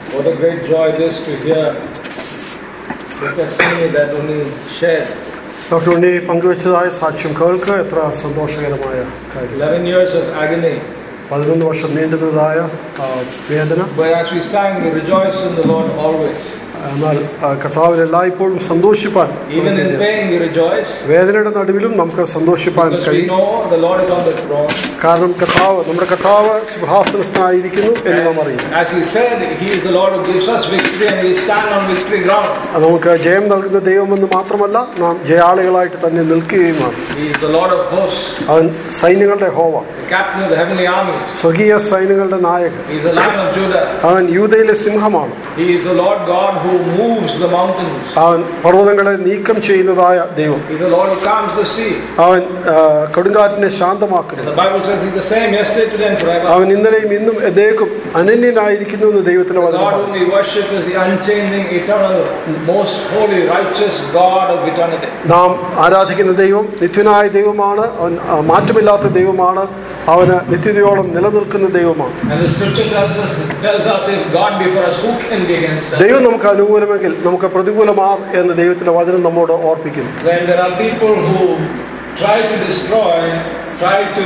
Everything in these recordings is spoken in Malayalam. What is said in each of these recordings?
What a great joy it is to hear the testimony that only shared. Doctor Unni പങ്കുവച്ചതായ സാക്ഷ്യം കേൾക്കുക എത്ര സന്തോഷകരമായ കാര്യം 11 years of agony. പതിനൊന്ന് വർഷം നീണ്ടുന്നതായ ആ, വേദന But as we sang, we rejoice in the Lord always. എന്നാൽ ആ, കർത്താവിൽ എല്ലായ്പ്പോഴും സന്തോഷിപ്പാൻ Even in pain, we rejoice വേദനയുടെ നടുവിലും നമുക്ക് സന്തോഷിപ്പാൻ because we കഴിയും know the Lord is on the throne. കാരണം കർത്താവ് നമ്മുടെ കർത്താവ് സിംഹാസനസ്ഥനായിരിക്കുന്നു എന്ന് നാം അറിയും And as He said, He is the Lord who gives us victory and we stand on victory ground. അത് നമുക്ക് ജയം നൽകുന്ന ദൈവമെന്ന് മാത്രമല്ല നാം ജയാളികളായിട്ട് തന്നെ നിൽക്കുകയുമാണ് He is the Lord of hosts, അവൻ സൈന്യങ്ങളുടെ ഹോവ the captain of the heavenly armies. സ്വർഗീയ സൈന്യങ്ങളുടെ നായകൻ He is the Lion of Judah. അവൻ യൂതയിലെ സിംഹമാണ് He is the Lord God who moves the mountains. അവൻ പർവ്വതങ്ങളെ നീക്കം ചെയ്യുന്നതായ ദൈവം He is the Lord who calms the sea. അവൻ ആ, കൊടുങ്കാറ്റിനെ ശാന്തമാക്കുന്നു The Bible says He's the same yesterday, today, and forever. അവൻ ഇന്നലെയും ഇന്നും എന്നേക്കും അനന്യനായിരിക്കുന്നു എന്ന് ദൈവത്തിന്റെ The വചനം God പറയുന്നു. whom we worship is the unchanging, eternal, most holy, righteous God of eternity. നാം ആരാധിക്കുന്ന ദൈവം നിത്യനായ ദൈവമാണ് അവൻ ആ, മാറ്റമില്ലാത്ത ദൈവമാണ് അവന് നിത്യതയോളം നിലനിൽക്കുന്ന ദൈവമാണ് And the scripture tells us, tells us if God be for us, who can be against us? ദൈവം നമുക്ക് അനുകൂലമെങ്കിൽ നമുക്ക് പ്രതികൂലമാർ എന്ന് ദൈവത്തിന്റെ വചനം നമ്മോട് ഓർപ്പിക്കുന്നു When there are people who try to destroy, try to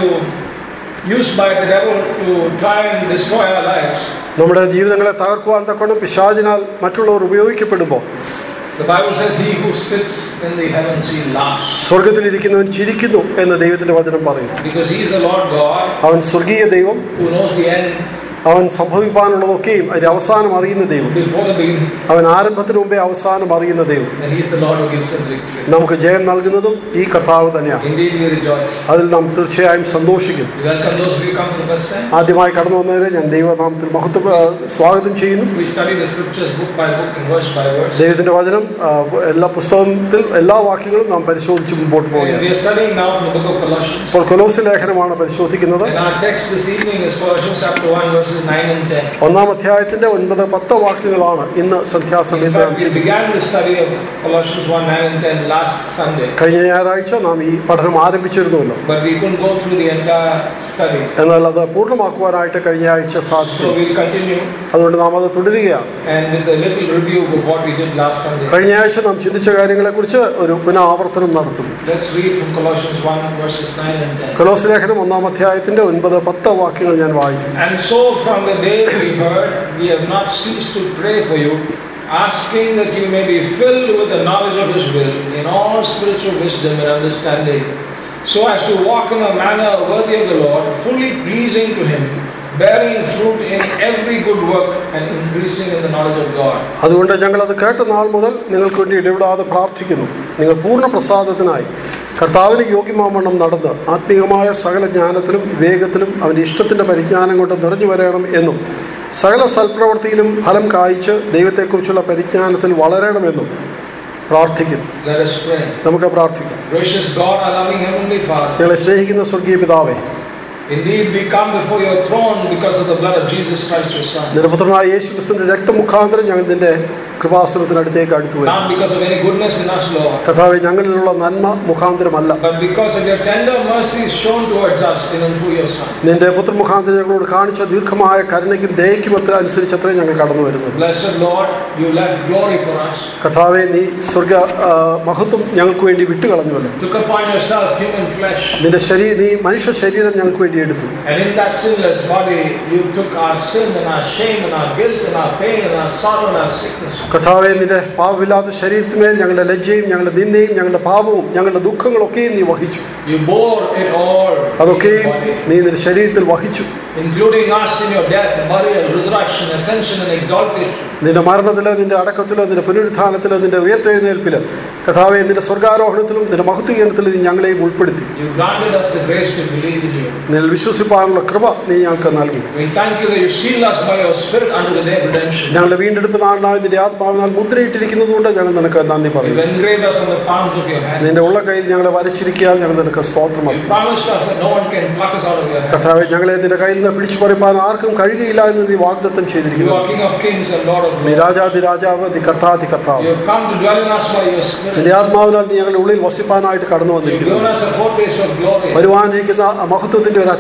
use by the devil to try and destroy our lives, നമ്മുടെ ജീവിതങ്ങളെ തകർക്കുവാൻ തക്കൊണ്ട് പിശാചിനാൽ മറ്റുള്ളവർ ഉപയോഗിക്കപ്പെടുമ്പോൾ the Bible says, He who sits in the heavens, He laughs. സ്വർഗത്തിലിരിക്കുന്നവൻ ചിരിക്കുന്നു എന്ന് ദൈവത്തിന്റെ വചനം പറയുന്നു Because He is the Lord God അവൻ സ്വർഗീയ ദൈവം who knows the end അവൻ സംഭവിക്കാനുള്ളതൊക്കെയും അതിന്റെ അവസാനം അറിയുന്ന ദൈവം before the beginning. അവൻ ആരംഭത്തിന് മുമ്പേ അവസാനം അറിയുന്ന ദൈവം And He is the Lord who gives us victory. നമുക്ക് ജയം നൽകുന്നതും ഈ കർത്താവ് തന്നെയാണ് Indeed, we rejoice. അതിൽ നാം തീർച്ചയായും സന്തോഷിക്കും We welcome those who come for the first time. ആദ്യമായി കടന്നു വന്നവരെ ഞാൻ ദൈവനാമത്തിൽ മഹത്വ ആ, സ്വാഗതം ചെയ്യുന്നു We study the scriptures book by book and verse by verse. ദൈവത്തിന്റെ വചനം ആ, എല്ലാ പുസ്തകത്തിൽ എല്ലാ വാക്യങ്ങളും നാം പരിശോധിച്ച് മുമ്പോട്ട് And പോവുകയാണ് we are studying now from the book of Colossians. ഇപ്പോൾ കൊലോസ് ലേഖനമാണ് പരിശോധിക്കുന്നത് And our text this evening is Colossians chapter 1, verses 9 and 10. ഒന്നാം അധ്യായത്തിന്റെ ഒൻപത് പത്ത് വാക്യങ്ങളാണ് ഇന്ന് In സന്ധ്യാസമയത്ത് fact, we began the study of Colossians 1, 9 and 10 last Sunday. കഴിഞ്ഞ ഞായറാഴ്ച നാം ഈ പഠനം ആരംഭിച്ചിരുന്നുവല്ലോ But we couldn't go through the entire study. എന്നാൽ അത് പൂർണ്ണമാക്കുവാനായിട്ട് കഴിഞ്ഞ ആഴ്ച സാധിച്ചു So we'll continue അതുകൊണ്ട് നാം അത് തുടരുകയാണ് and with a little review of what we did last Sunday. കഴിഞ്ഞ ആഴ്ച നാം ചിന്തിച്ച കാര്യങ്ങളെക്കുറിച്ച് ഒരു പുനരാവർത്തനം നടത്തുന്നു Let's read from Colossians 1, verses 9 and 10. കൊലോസ് ലേഖനം ഒന്നാം അധ്യായത്തിന്റെ ഒൻപത് പത്ത് വാക്യങ്ങൾ ഞാൻ വായിക്കും And so from the day we heard, we have not ceased to pray for you, asking that you may be filled with the knowledge of His will in all spiritual wisdom and understanding, so as to walk in a manner worthy of the Lord, fully pleasing to Him, bearing fruit in every good work and increasing in the knowledge of God. അതുകൊണ്ട് ഞങ്ങൾ അത് കേട്ട നാൾ മുതൽ നിങ്ങൾക്ക് വേണ്ടി ഇടപെടാതെ പ്രാർത്ഥിക്കുന്നു നിങ്ങൾ പൂർണ്ണ പ്രസാദത്തിനായി കർത്താവിന് യോഗ്യമാവണ്ണം നടന്ന് ആത്മീയമായ സകല ജ്ഞാനത്തിലും വിവേകത്തിലും അവന്റെ ഇഷ്ടത്തിന്റെ പരിജ്ഞാനം കൊണ്ട് നിറഞ്ഞു വരണം എന്നും സകല സൽപ്രവൃത്തിയിലും ഫലം കായ്ച്ച് ദൈവത്തെക്കുറിച്ചുള്ള പരിജ്ഞാനത്തിൽ വളരണമെന്നും പ്രാർത്ഥിക്കുന്നു Let us pray. നമുക്ക് പ്രാർത്ഥിക്കാം Gracious God, our loving Heavenly Father, ഞങ്ങളെ സ്നേഹിക്കുന്ന സ്വർഗീയ പിതാവേ indeed we come before your throne because of the blood of Jesus Christ, your Son. നിരപുത്രനായ യേശു ക്രിസ്തുവിന്റെ രക്തമുഖാന്തരം ഞങ്ങൾ നിന്റെ കൃപാസനത്തിനടുത്തേക്ക് അടുത്തു വരും Not because of any goodness in us, Lord. കർത്താവെ ഞങ്ങളിലുള്ള നന്മ മുഖാന്തരമല്ല But because of your tender mercies shown towards us in and through your Son. നിന്റെ പുത്രമുഖാന്തരം ഞങ്ങളോട് കാണിച്ച ദീർഘമായ കരുണയ്ക്കും ദയയ്ക്കും അത്ര അനുസരിച്ചത്രേ ഞങ്ങൾ കടന്നു വരുന്നത് Blessed Lord, you left glory for us. കർത്താവെ നീ സ്വർഗ ആ, മഹത്വം ഞങ്ങൾക്ക് വേണ്ടി വിട്ടുകളഞ്ഞുവല്ലോ Took upon yourself human flesh. നിന്റെ ശരീരം നീ മനുഷ്യ ശരീരം ഞങ്ങൾക്ക് വേണ്ടി എടുത്തു And in that sinless body, you took our sin and our shame and our guilt and our pain and our sorrow and our sickness. കർത്താവെ നിന്റെ പാപമില്ലാത്ത ശരീരത്തിന്മേൽ ഞങ്ങളുടെ ലജ്ജയും ഞങ്ങളുടെ നിന്ദയും ഞങ്ങളുടെ പാപവും ഞങ്ങളുടെ ദുഃഖങ്ങളൊക്കെയും നീ വഹിച്ചു You bore it all in your അതൊക്കെയും body, നീ നിന്റെ ശരീരത്തിൽ വഹിച്ചു including us in your death, burial, resurrection, ascension, and exaltation. നിന്റെ മരണത്തില് നിന്റെ അടക്കത്തില് നിന്റെ പുനരുത്ഥാനത്തില് നിന്റെ ഉയർത്തെഴുന്നേൽപ്പില് കഥാവെ നിന്റെ സ്വർഗാരോഹണത്തിലും നിന്റെ മഹത്വീകരണത്തിലും നീ ഞങ്ങളെയും ഉൾപ്പെടുത്തി You granted us the grace to believe in you. നിന്നിൽ വിശ്വസിപ്പാനുള്ള കൃപ നീ ഞങ്ങൾക്ക് നൽകി We thank you that you seal us by your Spirit unto the day of redemption. ഞങ്ങളുടെ വീണ്ടെടുപ്പ് നാളിനായ നിന്റെ ആത്മാവിനാൽ മുദ്രയിട്ടിരിക്കുന്നത് കൊണ്ട് ഞങ്ങൾ നിനക്ക് നന്ദി You've പറയുന്നു engraved us on the palms of your hand. നിന്റെ ഉള്ള കയ്യിൽ ഞങ്ങളെ വരച്ചിരിക്കാൻ ഞങ്ങൾ നിനക്ക് സ്തോത്രമാണ് You promised us that no one can pluck us out of your hand. കർത്താവെ ഞങ്ങളെ നിന്റെ കയ്യിൽ നിന്ന് പിടിച്ചു പറിപ്പാൻ ആർക്കും കഴിയുകയില്ല എന്ന് നീ വാഗ്ദത്തം You ചെയ്തിരിക്കുന്നു are King of kings and Lord of നീ lords. രാജാതി രാജാവ് നീ കർത്താതി കർത്താവ് You have come to dwell in us by your Spirit. നിന്റെ ആത്മാവിനാൽ നീ ഞങ്ങളുടെ ഉള്ളിൽ വസിപ്പാനായിട്ട് കടന്നു You've given വന്നിരിക്കുന്നു us a foretaste of glory. വരുവാനിരിക്കുന്ന ആ മഹത്വത്തിന്റെ ഒരു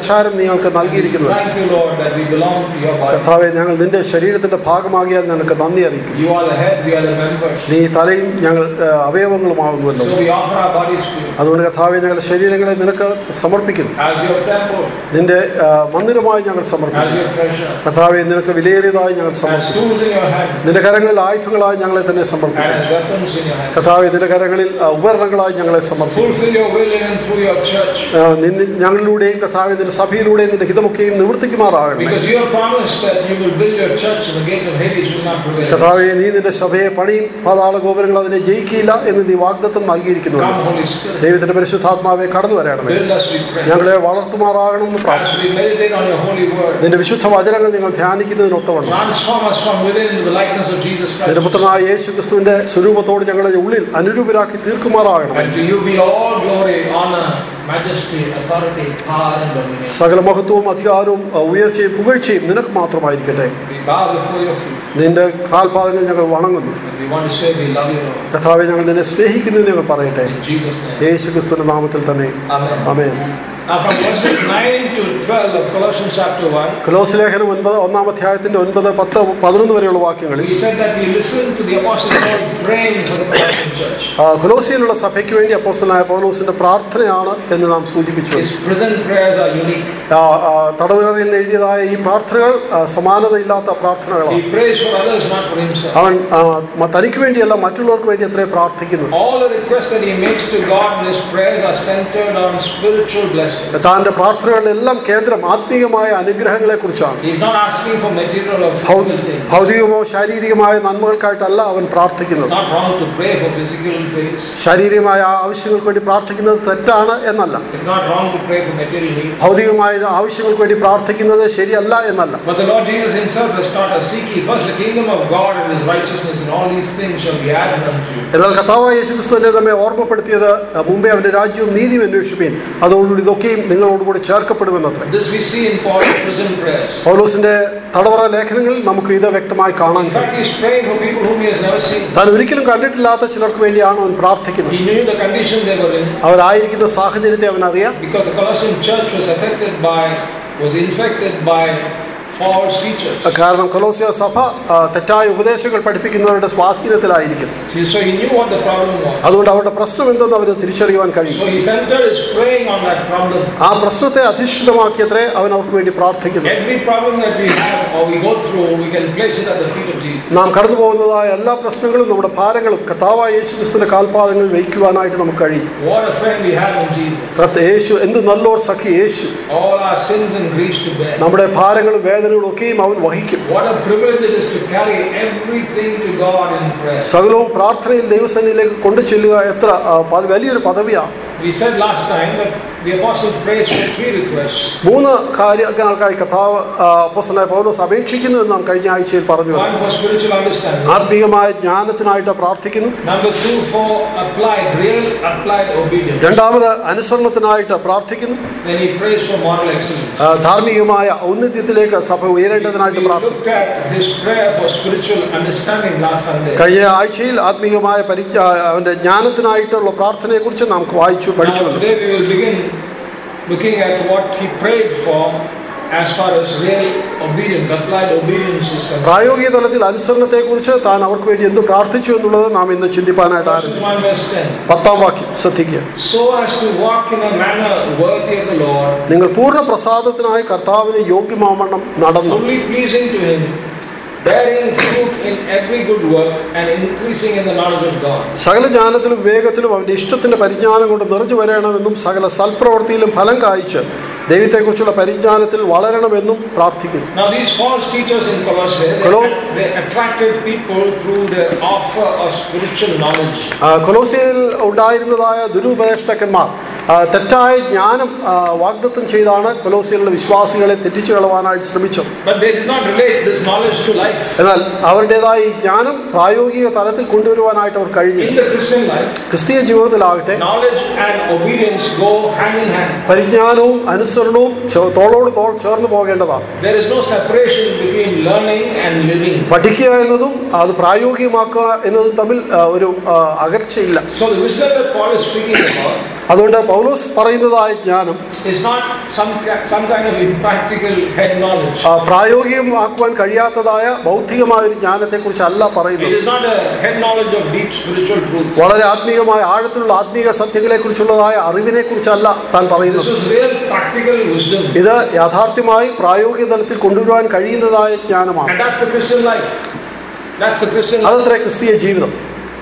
അച്ചാരം നിങ്ങൾക്ക് നൽകിയിരിക്കുന്നത് Thank you, Lord, that we belong to your body. കർത്താവെ ഞങ്ങൾ നിന്റെ ശരീരത്തിന്റെ ഭാഗമാകിയാൽ നിനക്ക് നന്ദി അറിയിക്കും You are the head, we are the members. നീ തലയും ഞങ്ങൾ ആ, അവയവങ്ങളുമാകുന്നുവല്ലോ So we offer our bodies to you അതുകൊണ്ട് കർത്താവെ ഞങ്ങളുടെ ശരീരങ്ങളെ നിനക്ക് സമർപ്പിക്കുന്നു as your temple, നിന്റെ ആ, മന്ദിരമായി ഞങ്ങൾ as സമർപ്പിക്കുന്നു your treasure, കർത്താവെ നിനക്ക് വിലയേറിയതായി ഞങ്ങൾ as സമർപ്പിക്കുന്നു tools in your hand, നിന്റെ കരങ്ങളിൽ ആയുധങ്ങളായി ഞങ്ങളെ തന്നെ and സമർപ്പിക്കുന്നു as weapons in your hand. കർത്താവെ നിന്റെ കരങ്ങളിൽ ആ, ഉപകരണങ്ങളായി ഞങ്ങളെ സമർപ്പിക്കുന്നു Fulfill your will in and through your church. ആ, നിന്നിൽ ഞങ്ങളിലൂടെയും കർത്താവെ നിന്റെ സഭയിലൂടെയും നിന്റെ ഹിതമൊക്കെയും നിവർത്തിക്കുമാറാകണം Because you have promised that you will build your church and the gates of Hades will not prevail. കർത്താവെ നീ നിന്റെ സഭയെ പണിയും പാതാള ഗോപുരങ്ങൾ അതിനെ ജയിക്കില്ല എന്ന് നീ വാഗ്ദത്തം നൽകിയിരിക്കുന്നു Come, Holy Spirit. ദൈവത്തിന്റെ പരിശുദ്ധാത്മാവെ കടന്നു വരണമേ Build us, we pray. ഞങ്ങളെ വളർത്തുമാറാകണമെന്ന് പ്രാർത്ഥിക്കുന്നു As we meditate on your holy word, നിന്റെ വിശുദ്ധ വചനങ്ങൾ നിങ്ങൾ ധ്യാനിക്കുന്നതിനൊത്തവണ്ണം transform us from within into the likeness of Jesus നിന്റെ Christ. പുത്രനായ യേശു ക്രിസ്തുവിന്റെ സ്വരൂപത്തോട് ഞങ്ങളുടെ ഉള്ളിൽ അനുരൂപരാക്കി തീർക്കുമാറാകണം And to you be all glory, honor, majesty, authority, power, and dominion. സകല മഹത്വവും അധികാരവും അഹ് ഉയർച്ചയും പുകഴ്ചയും നിനക്ക് മാത്രമായിരിക്കട്ടെ We bow before your feet. നിന്റെ കാൽപാദങ്ങൾ ഞങ്ങൾ വണങ്ങുന്നു And we want to say we love you, Lord. കർത്താവെ ഞങ്ങൾ നിന്നെ സ്നേഹിക്കുന്നു എന്ന് ഞങ്ങൾ പറയട്ടെ In Jesus' name. യേശു ക്രിസ്തുവിന്റെ നാമത്തിൽ തന്നെ Amen. Amen Now from verses 9 to 12 of Colossians chapter 1, കൊലോസ് ലേഖനം ഒൻപത് ഒന്നാം അധ്യായത്തിന്റെ ഒൻപത് പത്ത് പതിനൊന്ന് വരെയുള്ള വാക്യങ്ങളിൽ we said that we listened to the Apostle Paul praying for the Colossian church. ആ, കൊലോസിയിലുള്ള സഭയ്ക്ക് വേണ്ടി അപ്പോസ്തലനായ പൗലോസിന്റെ പ്രാർത്ഥനയാണ് എന്ന് നാം സൂചിപ്പിച്ചു His prison prayers are unique. ആ, ആ, തടവുകാരിൽ എഴുതിയതായ ഈ പ്രാർത്ഥനകൾ ആ, സമാനതയില്ലാത്ത പ്രാർത്ഥനകളാണ് He prays for others, not for himself. അവൻ ആ, മ- തനിക്ക് വേണ്ടിയല്ല മറ്റുള്ളവർക്ക് വേണ്ടി അത്രേ പ്രാർത്ഥിക്കുന്നു All the requests that he makes to God in his prayers are centered on spiritual blessings. താന്റെ പ്രാർത്ഥനകളിലെല്ലാം കേന്ദ്രം ആത്മീയമായ അനുഗ്രഹങ്ങളെ കുറിച്ചാണ് He's not asking for material or physical things. ഭൗതികമോ ശാരീരികമായ നന്മകൾക്കായിട്ടല്ല അവൻ It's പ്രാർത്ഥിക്കുന്നത് not wrong to pray for physical things. ശാരീരികമായ ആവശ്യങ്ങൾക്ക് വേണ്ടി പ്രാർത്ഥിക്കുന്നത് തെറ്റാണ് എന്നല്ല It's not wrong to pray for material needs. ഭൗതികമായ ആവശ്യങ്ങൾക്ക് വേണ്ടി പ്രാർത്ഥിക്കുന്നത് ശരിയല്ല എന്നല്ല But the Lord Jesus himself has taught us, seek ye first the kingdom of God and his righteousness, and all these things shall be added unto you. എന്നാൽ കർത്താവായ യേശുക്രിസ്തുവിനെ നമ്മെ ഓർമ്മപ്പെടുത്തിയത് മുമ്പേ അവന്റെ രാജ്യവും നീതിയും അന്വേഷിപ്പീൻ അതോടുകൂടി ഇതൊക്കെയും നിങ്ങളോടുകൂടി ചേർക്കപ്പെടുമെന്നത്രേ This we see in Paul's prison prayers. പൗലോസിന്റെ തടവറ ലേഖനങ്ങളിൽ നമുക്ക് ഇത് വ്യക്തമായി കാണാൻ In കഴിയും fact, he's praying for people whom he has never seen. താൻ ഒരിക്കലും കണ്ടിട്ടില്ലാത്ത ചിലർക്ക് വേണ്ടിയാണ് അവൻ പ്രാർത്ഥിക്കുന്നത് He knew the condition they were in അവരായിരിക്കുന്ന സാഹചര്യത്തെ അവൻ അറിയാം because the Colossian church was affected by, was infected by false teachers. കാരണം കൊലോസിയ സഭ ആ, തെറ്റായ ഉപദേശങ്ങൾ പഠിപ്പിക്കുന്നവരുടെ സ്വാധീനത്തിലായിരിക്കും See, So he knew what the problem was. അതുകൊണ്ട് അവരുടെ പ്രശ്നം എന്തെന്ന് അവന് തിരിച്ചറിയുവാൻ കഴിയും So he centered his praying on that problem. ആ പ്രശ്നത്തെ അധിഷ്ഠിതമാക്കിയത്രേ അവൻ അവർക്ക് വേണ്ടി പ്രാർത്ഥിക്കുന്നു Every problem that we have or we go through, we can place it at the feet of Jesus. നാം കടന്നു പോകുന്നതായ എല്ലാ പ്രശ്നങ്ങളും നമ്മുടെ ഭാരങ്ങളും കർത്താവായ യേശു ക്രിസ്തുവിന്റെ കാൽപാദങ്ങളിൽ വയ്ക്കുവാനായിട്ട് നമുക്ക് കഴിയും What a friend we have in Jesus. കർത്ത- യേശു എന്ത് നല്ലോർ സഖി യേശു All our sins and griefs to bear. നമ്മുടെ ഭാരങ്ങളും വേദനകളും ഒക്കെയും അവൻ വഹിക്കും What a privilege it is to carry everything to God in prayer. സകലവും പ്രാർത്ഥനയിൽ ദൈവസന്നിധിയിലേക്ക് കൊണ്ടു ചെല്ലുക എത്ര ആ, പ- വലിയൊരു പദവിയാണ് We said last time that the apostle prays for three requests. മൂന്ന് കാര്യങ്ങൾക്കായി കഥാവ് അപ്പോസ്തലനായ പൗലോസ് അപേക്ഷിക്കുന്നു എന്ന് നാം കഴിഞ്ഞ ആഴ്ചയിൽ പറഞ്ഞു One for spiritual understanding. ആത്മീയമായ ജ്ഞാനത്തിനായിട്ട് പ്രാർത്ഥിക്കുന്നു Number two for applied, real applied obedience. രണ്ടാമത് അനുസരണത്തിനായിട്ട് പ്രാർത്ഥിക്കുന്നു Then he prays for moral excellence. ആ, ധാർമ്മികമായ ഔന്നത്യത്തിലേക്ക് സഭ We ഉയരേണ്ടതിനായിട്ട് പ്രാർത്ഥിക്കുന്നു looked at his prayer for spiritual understanding last Sunday. കഴിഞ്ഞ ആഴ്ചയിൽ ആത്മീയമായ പരിജ്ഞ അവന്റെ ജ്ഞാനത്തിനായിട്ടുള്ള പ്രാർത്ഥനയെക്കുറിച്ച് നാം വായിച്ചു പഠിച്ചു Now today we will begin looking at what he prayed for as far as real obedience, applied obedience is concerned. പ്രായോഗിക തലത്തിൽ അനുസരണത്തെക്കുറിച്ച് താൻ അവർക്ക് വേണ്ടി എന്ത് പ്രാർത്ഥിച്ചു എന്നുള്ളത് നാം ഇന്ന് ചിന്തിപ്പാനായിട്ട് Colossians ആരംഭിക്കും 1 verse 10. പത്താം വാക്യം ശ്രദ്ധിക്കുക So as to walk in a manner worthy of the Lord, നിങ്ങൾ പൂർണ്ണ പ്രസാദത്തിനായി കർത്താവിന് യോഗ്യമാവണ്ണം നടന്നു fully pleasing to Him, bearing fruit in every good work and increasing in the knowledge of God. സകല ജ്ഞാനത്തിലും വിവേകത്തിലും അവന്റെ ഇഷ്ടത്തിന്റെ പരിജ്ഞാനം കൊണ്ട് നിറഞ്ഞു വരണമെന്നും സകല സൽപ്രവൃത്തിയിലും ഫലം കായ്ച്ച് ദൈവത്തെക്കുറിച്ചുള്ള പരിജ്ഞാനത്തിൽ വളരണമെന്നും പ്രാർത്ഥിക്കുന്നു Now, these false teachers in Colossae, they, Hello? they attracted people through their offer of spiritual knowledge. ആ, കൊലോസിയയിൽ ഉണ്ടായിരുന്നതായ ദുരുപദേഷ്ടക്കന്മാർ ആ, തെറ്റായ ജ്ഞാനം ആ, വാഗ്ദത്തം ചെയ്താണ് കൊലോസിയയിലുള്ള വിശ്വാസികളെ തെറ്റിച്ചു കളവാനായിട്ട് ശ്രമിച്ചത് But they did not relate this knowledge to life. എന്നാൽ അവരുടേതായ ഈ ജ്ഞാനം പ്രായോഗിക തലത്തിൽ കൊണ്ടുവരുവാനായിട്ട് അവർ കഴിഞ്ഞു In the Christian life, ക്രിസ്തീയ ജീവിതത്തിലാകട്ടെ knowledge and obedience go hand in hand. പരിജ്ഞാനവും അനുസരണവും ചെ- തോളോട് തോൾ ചേർന്ന് പോകേണ്ടതാണ് There is no separation between learning and living. പഠിക്കുക എന്നതും അത് പ്രായോഗികമാക്കുക എന്നതും തമ്മിൽ ആ, ഒരു ആ, അകർച്ചയില്ല So, the wisdom that Paul is speaking about അതുകൊണ്ട് പൗലോസ് പറയുന്നതായ ജ്ഞാനം is not some, ki- some kind of impractical head knowledge. ആ, പ്രായോഗികമാക്കുവാൻ കഴിയാത്തതായ ബൗദ്ധികമായ ഒരു ജ്ഞാനത്തെക്കുറിച്ചല്ല It പറയുന്നത് is not a head knowledge of deep spiritual truths. വളരെ ആത്മീയമായ ആഴത്തിലുള്ള ആത്മീക സത്യങ്ങളെ കുറിച്ചുള്ളതായ അറിവിനെ കുറിച്ചല്ല താൻ This പറയുന്നത് is real practical wisdom. ഇത് യാഥാർത്ഥ്യമായി പ്രായോഗിക തലത്തിൽ കൊണ്ടുവരുവാൻ കഴിയുന്നതായ ജ്ഞാനമാണ് And that's the Christian life. That's the Christian life. അതത്ര ക്രിസ്തീയ ജീവിതം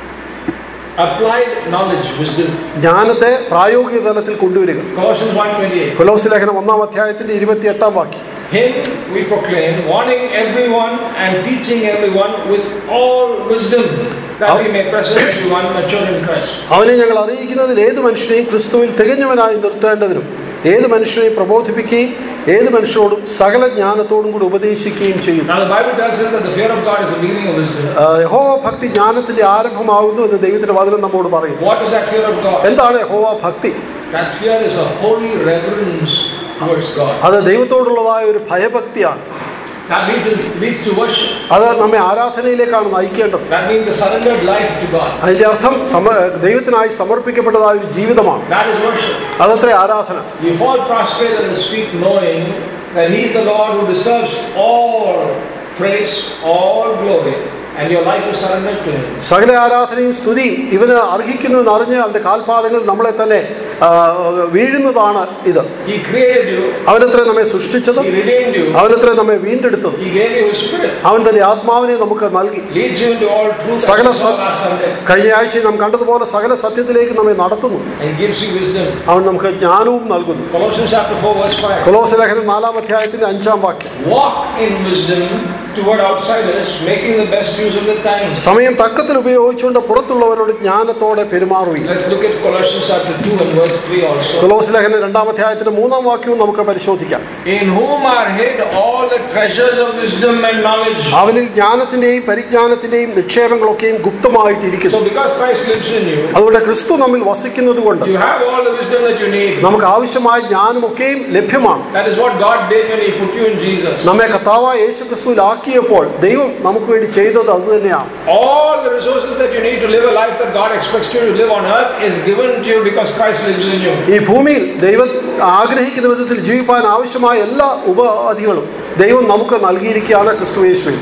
Applied knowledge, wisdom. ജ്ഞാനത്തെ പ്രായോഗിക തലത്തിൽ കൊണ്ടുവരിക Colossians 1.28. കൊലോസ് ലേഖനം ഒന്നാം അധ്യായത്തിന്റെ ഇരുപത്തിയെട്ടാം വാക്യം Him we proclaim, warning everyone and teaching everyone with all wisdom, that we may present everyone mature in Christ. അവനെ ഞങ്ങൾ അറിയിക്കുന്നതിൽ ഏത് മനുഷ്യനെയും ക്രിസ്തുവിൽ തികഞ്ഞവനായി നിർത്തേണ്ടതിനും ഏത് മനുഷ്യനെയും പ്രബോധിപ്പിക്കുകയും ഏത് മനുഷ്യരോടും സകല ജ്ഞാനത്തോടും കൂടി ഉപദേശിക്കുകയും ചെയ്യുന്നു Now the Bible tells us that the fear of God is the beginning of wisdom. ആ, യഹോവ ഭക്തി ജ്ഞാനത്തിന്റെ ആരംഭമാകുന്നു എന്ന് ദൈവത്തിന്റെ വചനം നമ്മോട് പറയും What is that fear of God? എന്താണ് യഹോവ ഭക്തി That fear is a holy reverence towards God. അത് ദൈവത്തോടുള്ളതായ ഒരു ഭയഭക്തിയാണ് That means it leads to worship. അത് നമ്മെ ആരാധനയിലേക്കാണ് നയിക്കേണ്ടത് That means a surrendered life to God. അതിന്റെ അർത്ഥം സമ- ദൈവത്തിനായി സമർപ്പിക്കപ്പെട്ടതായ ഒരു ജീവിതമാണ് That is worship. അതത്ര ആരാധന You fall prostrate at His feet knowing that He is the Lord who deserves all praise, all glory, and your life is surrendered to Him. സകല ആരാധനയും സ്തുതിയും ഇവന് അർഹിക്കുന്നു എന്ന് അറിഞ്ഞ് അവന്റെ കാൽപാദങ്ങൾ നമ്മളെ തന്നെ ആ, വീഴുന്നതാണ് ഇത് He created you, അവനത്ര നമ്മെ സൃഷ്ടിച്ചത് He redeemed you, അവനത്ര നമ്മെ വീണ്ടെടുത്തത് He gave you His Spirit, അവൻ തന്റെ ആത്മാവിനെ നമുക്ക് നൽകി leads you into all truth. സകല as we saw last Sunday. കഴിഞ്ഞ ആഴ്ച നാം കണ്ടതുപോലെ സകല സത്യത്തിലേക്ക് നമ്മെ നടത്തുന്നു And gives you wisdom. അവൻ നമുക്ക് ജ്ഞാനവും നൽകുന്നു Colossians chapter 4, verse 5. കൊലോസ് ലേഖനം നാലാം അധ്യായത്തിന്റെ അഞ്ചാം വാക്യം Walk in wisdom toward outsiders, making the best use of the time. സമയം തക്കത്തിൽ ഉപയോഗിച്ചുകൊണ്ട് പുറത്തുള്ളവരോട് ജ്ഞാനത്തോടെ പെരുമാറുകയും Let's look at Colossians chapter 2 and verse 3 also. കൊലോസ് ലേഖനം രണ്ടാം അധ്യായത്തിന്റെ മൂന്നാം വാക്യവും നമുക്ക് പരിശോധിക്കാം In whom are hid all the treasures of wisdom and knowledge. അവനിൽ ജ്ഞാനത്തിന്റെയും പരിജ്ഞാനത്തിന്റെയും നിക്ഷേപങ്ങളൊക്കെയും ഗുപ്തമായിട്ടിരിക്കുന്നു So because Christ lives in you, അതുകൊണ്ട് ക്രിസ്തു നമ്മിൽ വസിക്കുന്നത് കൊണ്ട് you have all the wisdom that you need. നമുക്ക് ആവശ്യമായ ജ്ഞാനമൊക്കെയും ലഭ്യമാണ് That is what God did when He put you in Jesus. നമ്മെ കർത്താവായ യേശു ക്രിസ്തുവിലാക്കിയപ്പോൾ ദൈവം നമുക്ക് വേണ്ടി ചെയ്തത് അത് തന്നെയാണ് All the resources that you need to live a life that God expects you to live on earth is given to you because Christ lives in you. ഈ ഭൂമിയിൽ ദൈവം ആഗ്രഹിക്കുന്ന വിധത്തിൽ ജീവിപ്പാൻ ആവശ്യമായ എല്ലാ ഉപാധികളും ദൈവം നമുക്ക് നൽകിയിരിക്കുകയാണ് ക്രിസ്തു യേശുവിൽ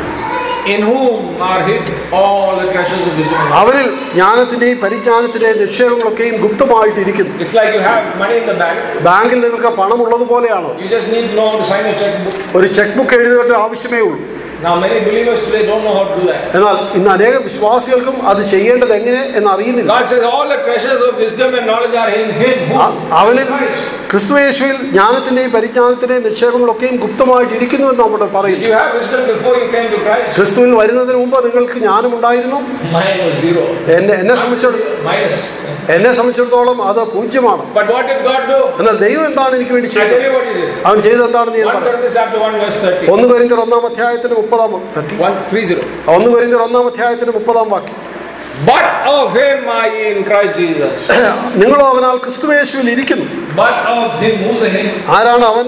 In whom are hid all the treasures of wisdom. and knowledge. അവരിൽ ജ്ഞാനത്തിന്റെയും പരിജ്ഞാനത്തിന്റെയും നിക്ഷേപങ്ങളൊക്കെയും ഗുപ്തമായിട്ടിരിക്കുന്നു It's like you have money in the bank. ബാങ്കിൽ നിങ്ങൾക്ക് പണമുള്ളത് പോലെയാണോ You just need to know how to sign a checkbook. ഒരു ചെക്ക് ബുക്ക് എഴുതേണ്ട ആവശ്യമേ ഉള്ളൂ Now, many believers today don't know how to do that. എന്നാൽ ഇന്ന് അനേക വിശ്വാസികൾക്കും അത് ചെയ്യേണ്ടത് എങ്ങനെ എന്ന് അറിയുന്നില്ല God says all the treasures of wisdom and knowledge are in Him. Uh- Who? അവനിൽ ക്രിസ്തു യേശുവിൽ ജ്ഞാനത്തിന്റെയും പരിജ്ഞാനത്തിന്റെയും നിക്ഷേപങ്ങളൊക്കെയും ഗുപ്തമായിട്ടിരിക്കുന്നു എന്ന് നമ്മൾ Did പറയുന്നു you have wisdom before you came to Christ? ക്രിസ്തുവിൽ വരുന്നതിന് മുമ്പ് നിങ്ങൾക്ക് ജ്ഞാനമുണ്ടായിരുന്നു Mine was zero. എന്നെ എന്നെ സംബന്ധിച്ചിടത്തോളം Minus. എന്നെ സംബന്ധിച്ചിടത്തോളം അത് പൂജ്യമാണ് But what did God do? എന്നാൽ ദൈവം എന്താണ് എനിക്ക് വേണ്ടി I tell ചെയ്തത് you what He did. അവൻ ചെയ്തത് എന്താണെന്ന് ഞാൻ 1 പറയാം Corinthians chapter 1 verse 30. ഒന്ന് കൊരിന്തിയർ ഒന്നാം അധ്യായത്തിന് മുപ്പതാം 1 30. ഒന്ന് കൊരിന്തിയർ ഒന്നാം അധ്യായത്തിന് മുപ്പതാം വാക്യം But of Him are ye in Christ Jesus. നിങ്ങളോ അവനാൽ ക്രിസ്തുവേശുവിൽ ഇരിക്കുന്നു But of Him. Who's the Him? ആരാണ് അവൻ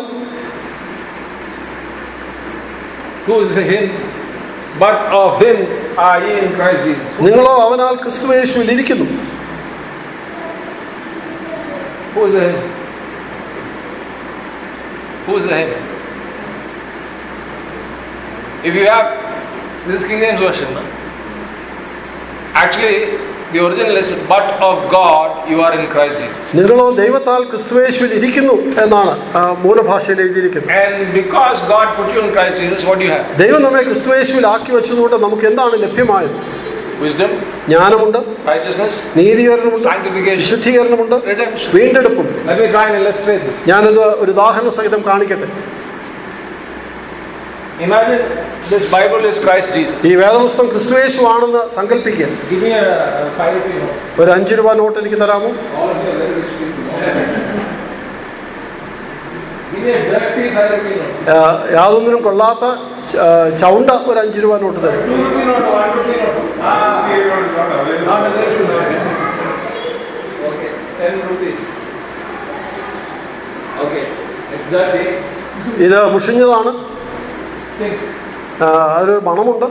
Who is the Him? But of Him are ye in Christ Jesus. നിങ്ങളോ അവനാൽ ക്രിസ്തുവേശുവിൽ ഇരിക്കുന്നു Who is the Him? Who is the Him? If you have this is King James version, no? actually the original is but of God you are in Christ Jesus. നിങ്ങളോ ദൈവത്താൽ ക്രിസ്തുവേശുവിൽ ഇരിക്കുന്നു എന്നാണ് ആ, മൂലഭാഷയിൽ എഴുതിയിരിക്കുന്നത് And because God put you in Christ Jesus, what do you have? ദൈവം നമ്മെ ക്രിസ്തുവേശുവിൽ ആക്കി വെച്ചതുകൊണ്ട് നമുക്ക് എന്താണ് ലഭ്യമായത് Wisdom, ജ്ഞാനമുണ്ട് righteousness, നീതീകരണമുണ്ട് sanctification, വിശുദ്ധീകരണമുണ്ട് redemption. വീണ്ടെടുപ്പും Let me try and illustrate this. ഞാനത് ഒരു ഉദാഹരണ സഹിതം കാണിക്കട്ടെ Imagine this Bible is Christ Jesus. ഈ വേദപുസ്തകം ക്രിസ്തുവേശു ആണെന്ന് സങ്കല്പിക്കുക Give me a, a five rupee note. ഒരു അഞ്ച് രൂപ നോട്ട് എനിക്ക് തരാമോ All of you are very rich people. Give me a dirty five rupee note. ആ, യാതൊന്നിനും കൊള്ളാത്ത ആ, ചൗണ്ട ഒരു അഞ്ച് രൂപ നോട്ട് തരും Two rupee note, one rupee note. Ah, not available. Okay, ten rupees. Okay, it's dirty. ഇത് മുഷിഞ്ഞതാണ് Stinks. ആ, അതിനൊരു മണമുണ്ട്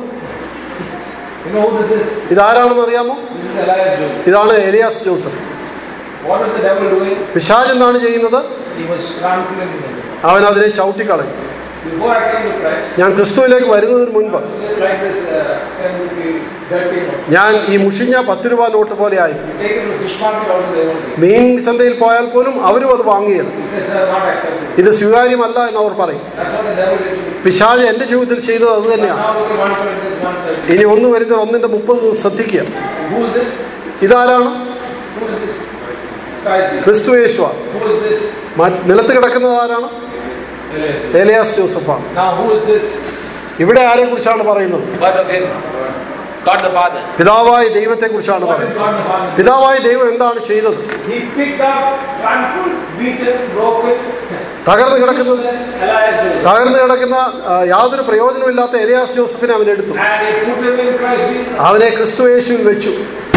You know who this is? ഇതാരാണെന്ന് അറിയാമോ This is Elias Jones. ഇതാണ് Elias Joseph What was the devil doing? പിശാജ് എന്താണ് ചെയ്യുന്നത് He was trampling them. അവൻ അതിനെ ചവിട്ടിക്കളയും Before I came to Christ, ഞാൻ ക്രിസ്തുവിലേക്ക് വരുന്നതിന് മുൻപ് I was like this uh, 10 rupee dirty note. ഞാൻ ഈ മുഷിഞ്ഞ പത്ത് രൂപ നോട്ട് പോലെ ആയി Taken to fish market also they won't take. മീൻ ചന്തയിൽ പോയാൽ പോലും അവരും അത് വാങ്ങുകയില്ല He says, sir, not accepted. ഇത് സ്വീകാര്യമല്ല എന്ന് അവർ പറയും That's what the devil did to me. പിശാജ് എന്റെ ജീവിതത്തിൽ ചെയ്തത് അത് But തന്നെയാണ് now look at one point, this one thirty. ഇനി ഒന്ന് വരുന്നത് ഒന്നിന്റെ മുപ്പത് ശ്രദ്ധിക്കുക Who is this? ഇതാരാണ് Who is this? Christ Jesus. ക്രിസ്തു യേശുവ Who is this? നിലത്ത് കിടക്കുന്നത് ആരാണ് Elias. Elias ജോസഫാണ് Now who is this? ഇവിടെ ആരെ കുറിച്ചാണ് പറയുന്നത് But of him. God the Father. പിതാവായ ദൈവത്തെ കുറിച്ചാണ് What did പറയുന്നത് God the Father do? പിതാവായ ദൈവം എന്താണ് ചെയ്തത് He picked up, trampled, beaten, broken, തകർന്നു കിടക്കുന്നത് useless Elias Joseph. തകർന്നു കിടക്കുന്ന ആ, യാതൊരു പ്രയോജനമില്ലാത്ത എലിയാസ് ജോസഫിനെ അവൻ എടുത്തു And he put him in Christ Jesus. അവനെ ക്രിസ്തു യേശുവിൽ വെച്ചു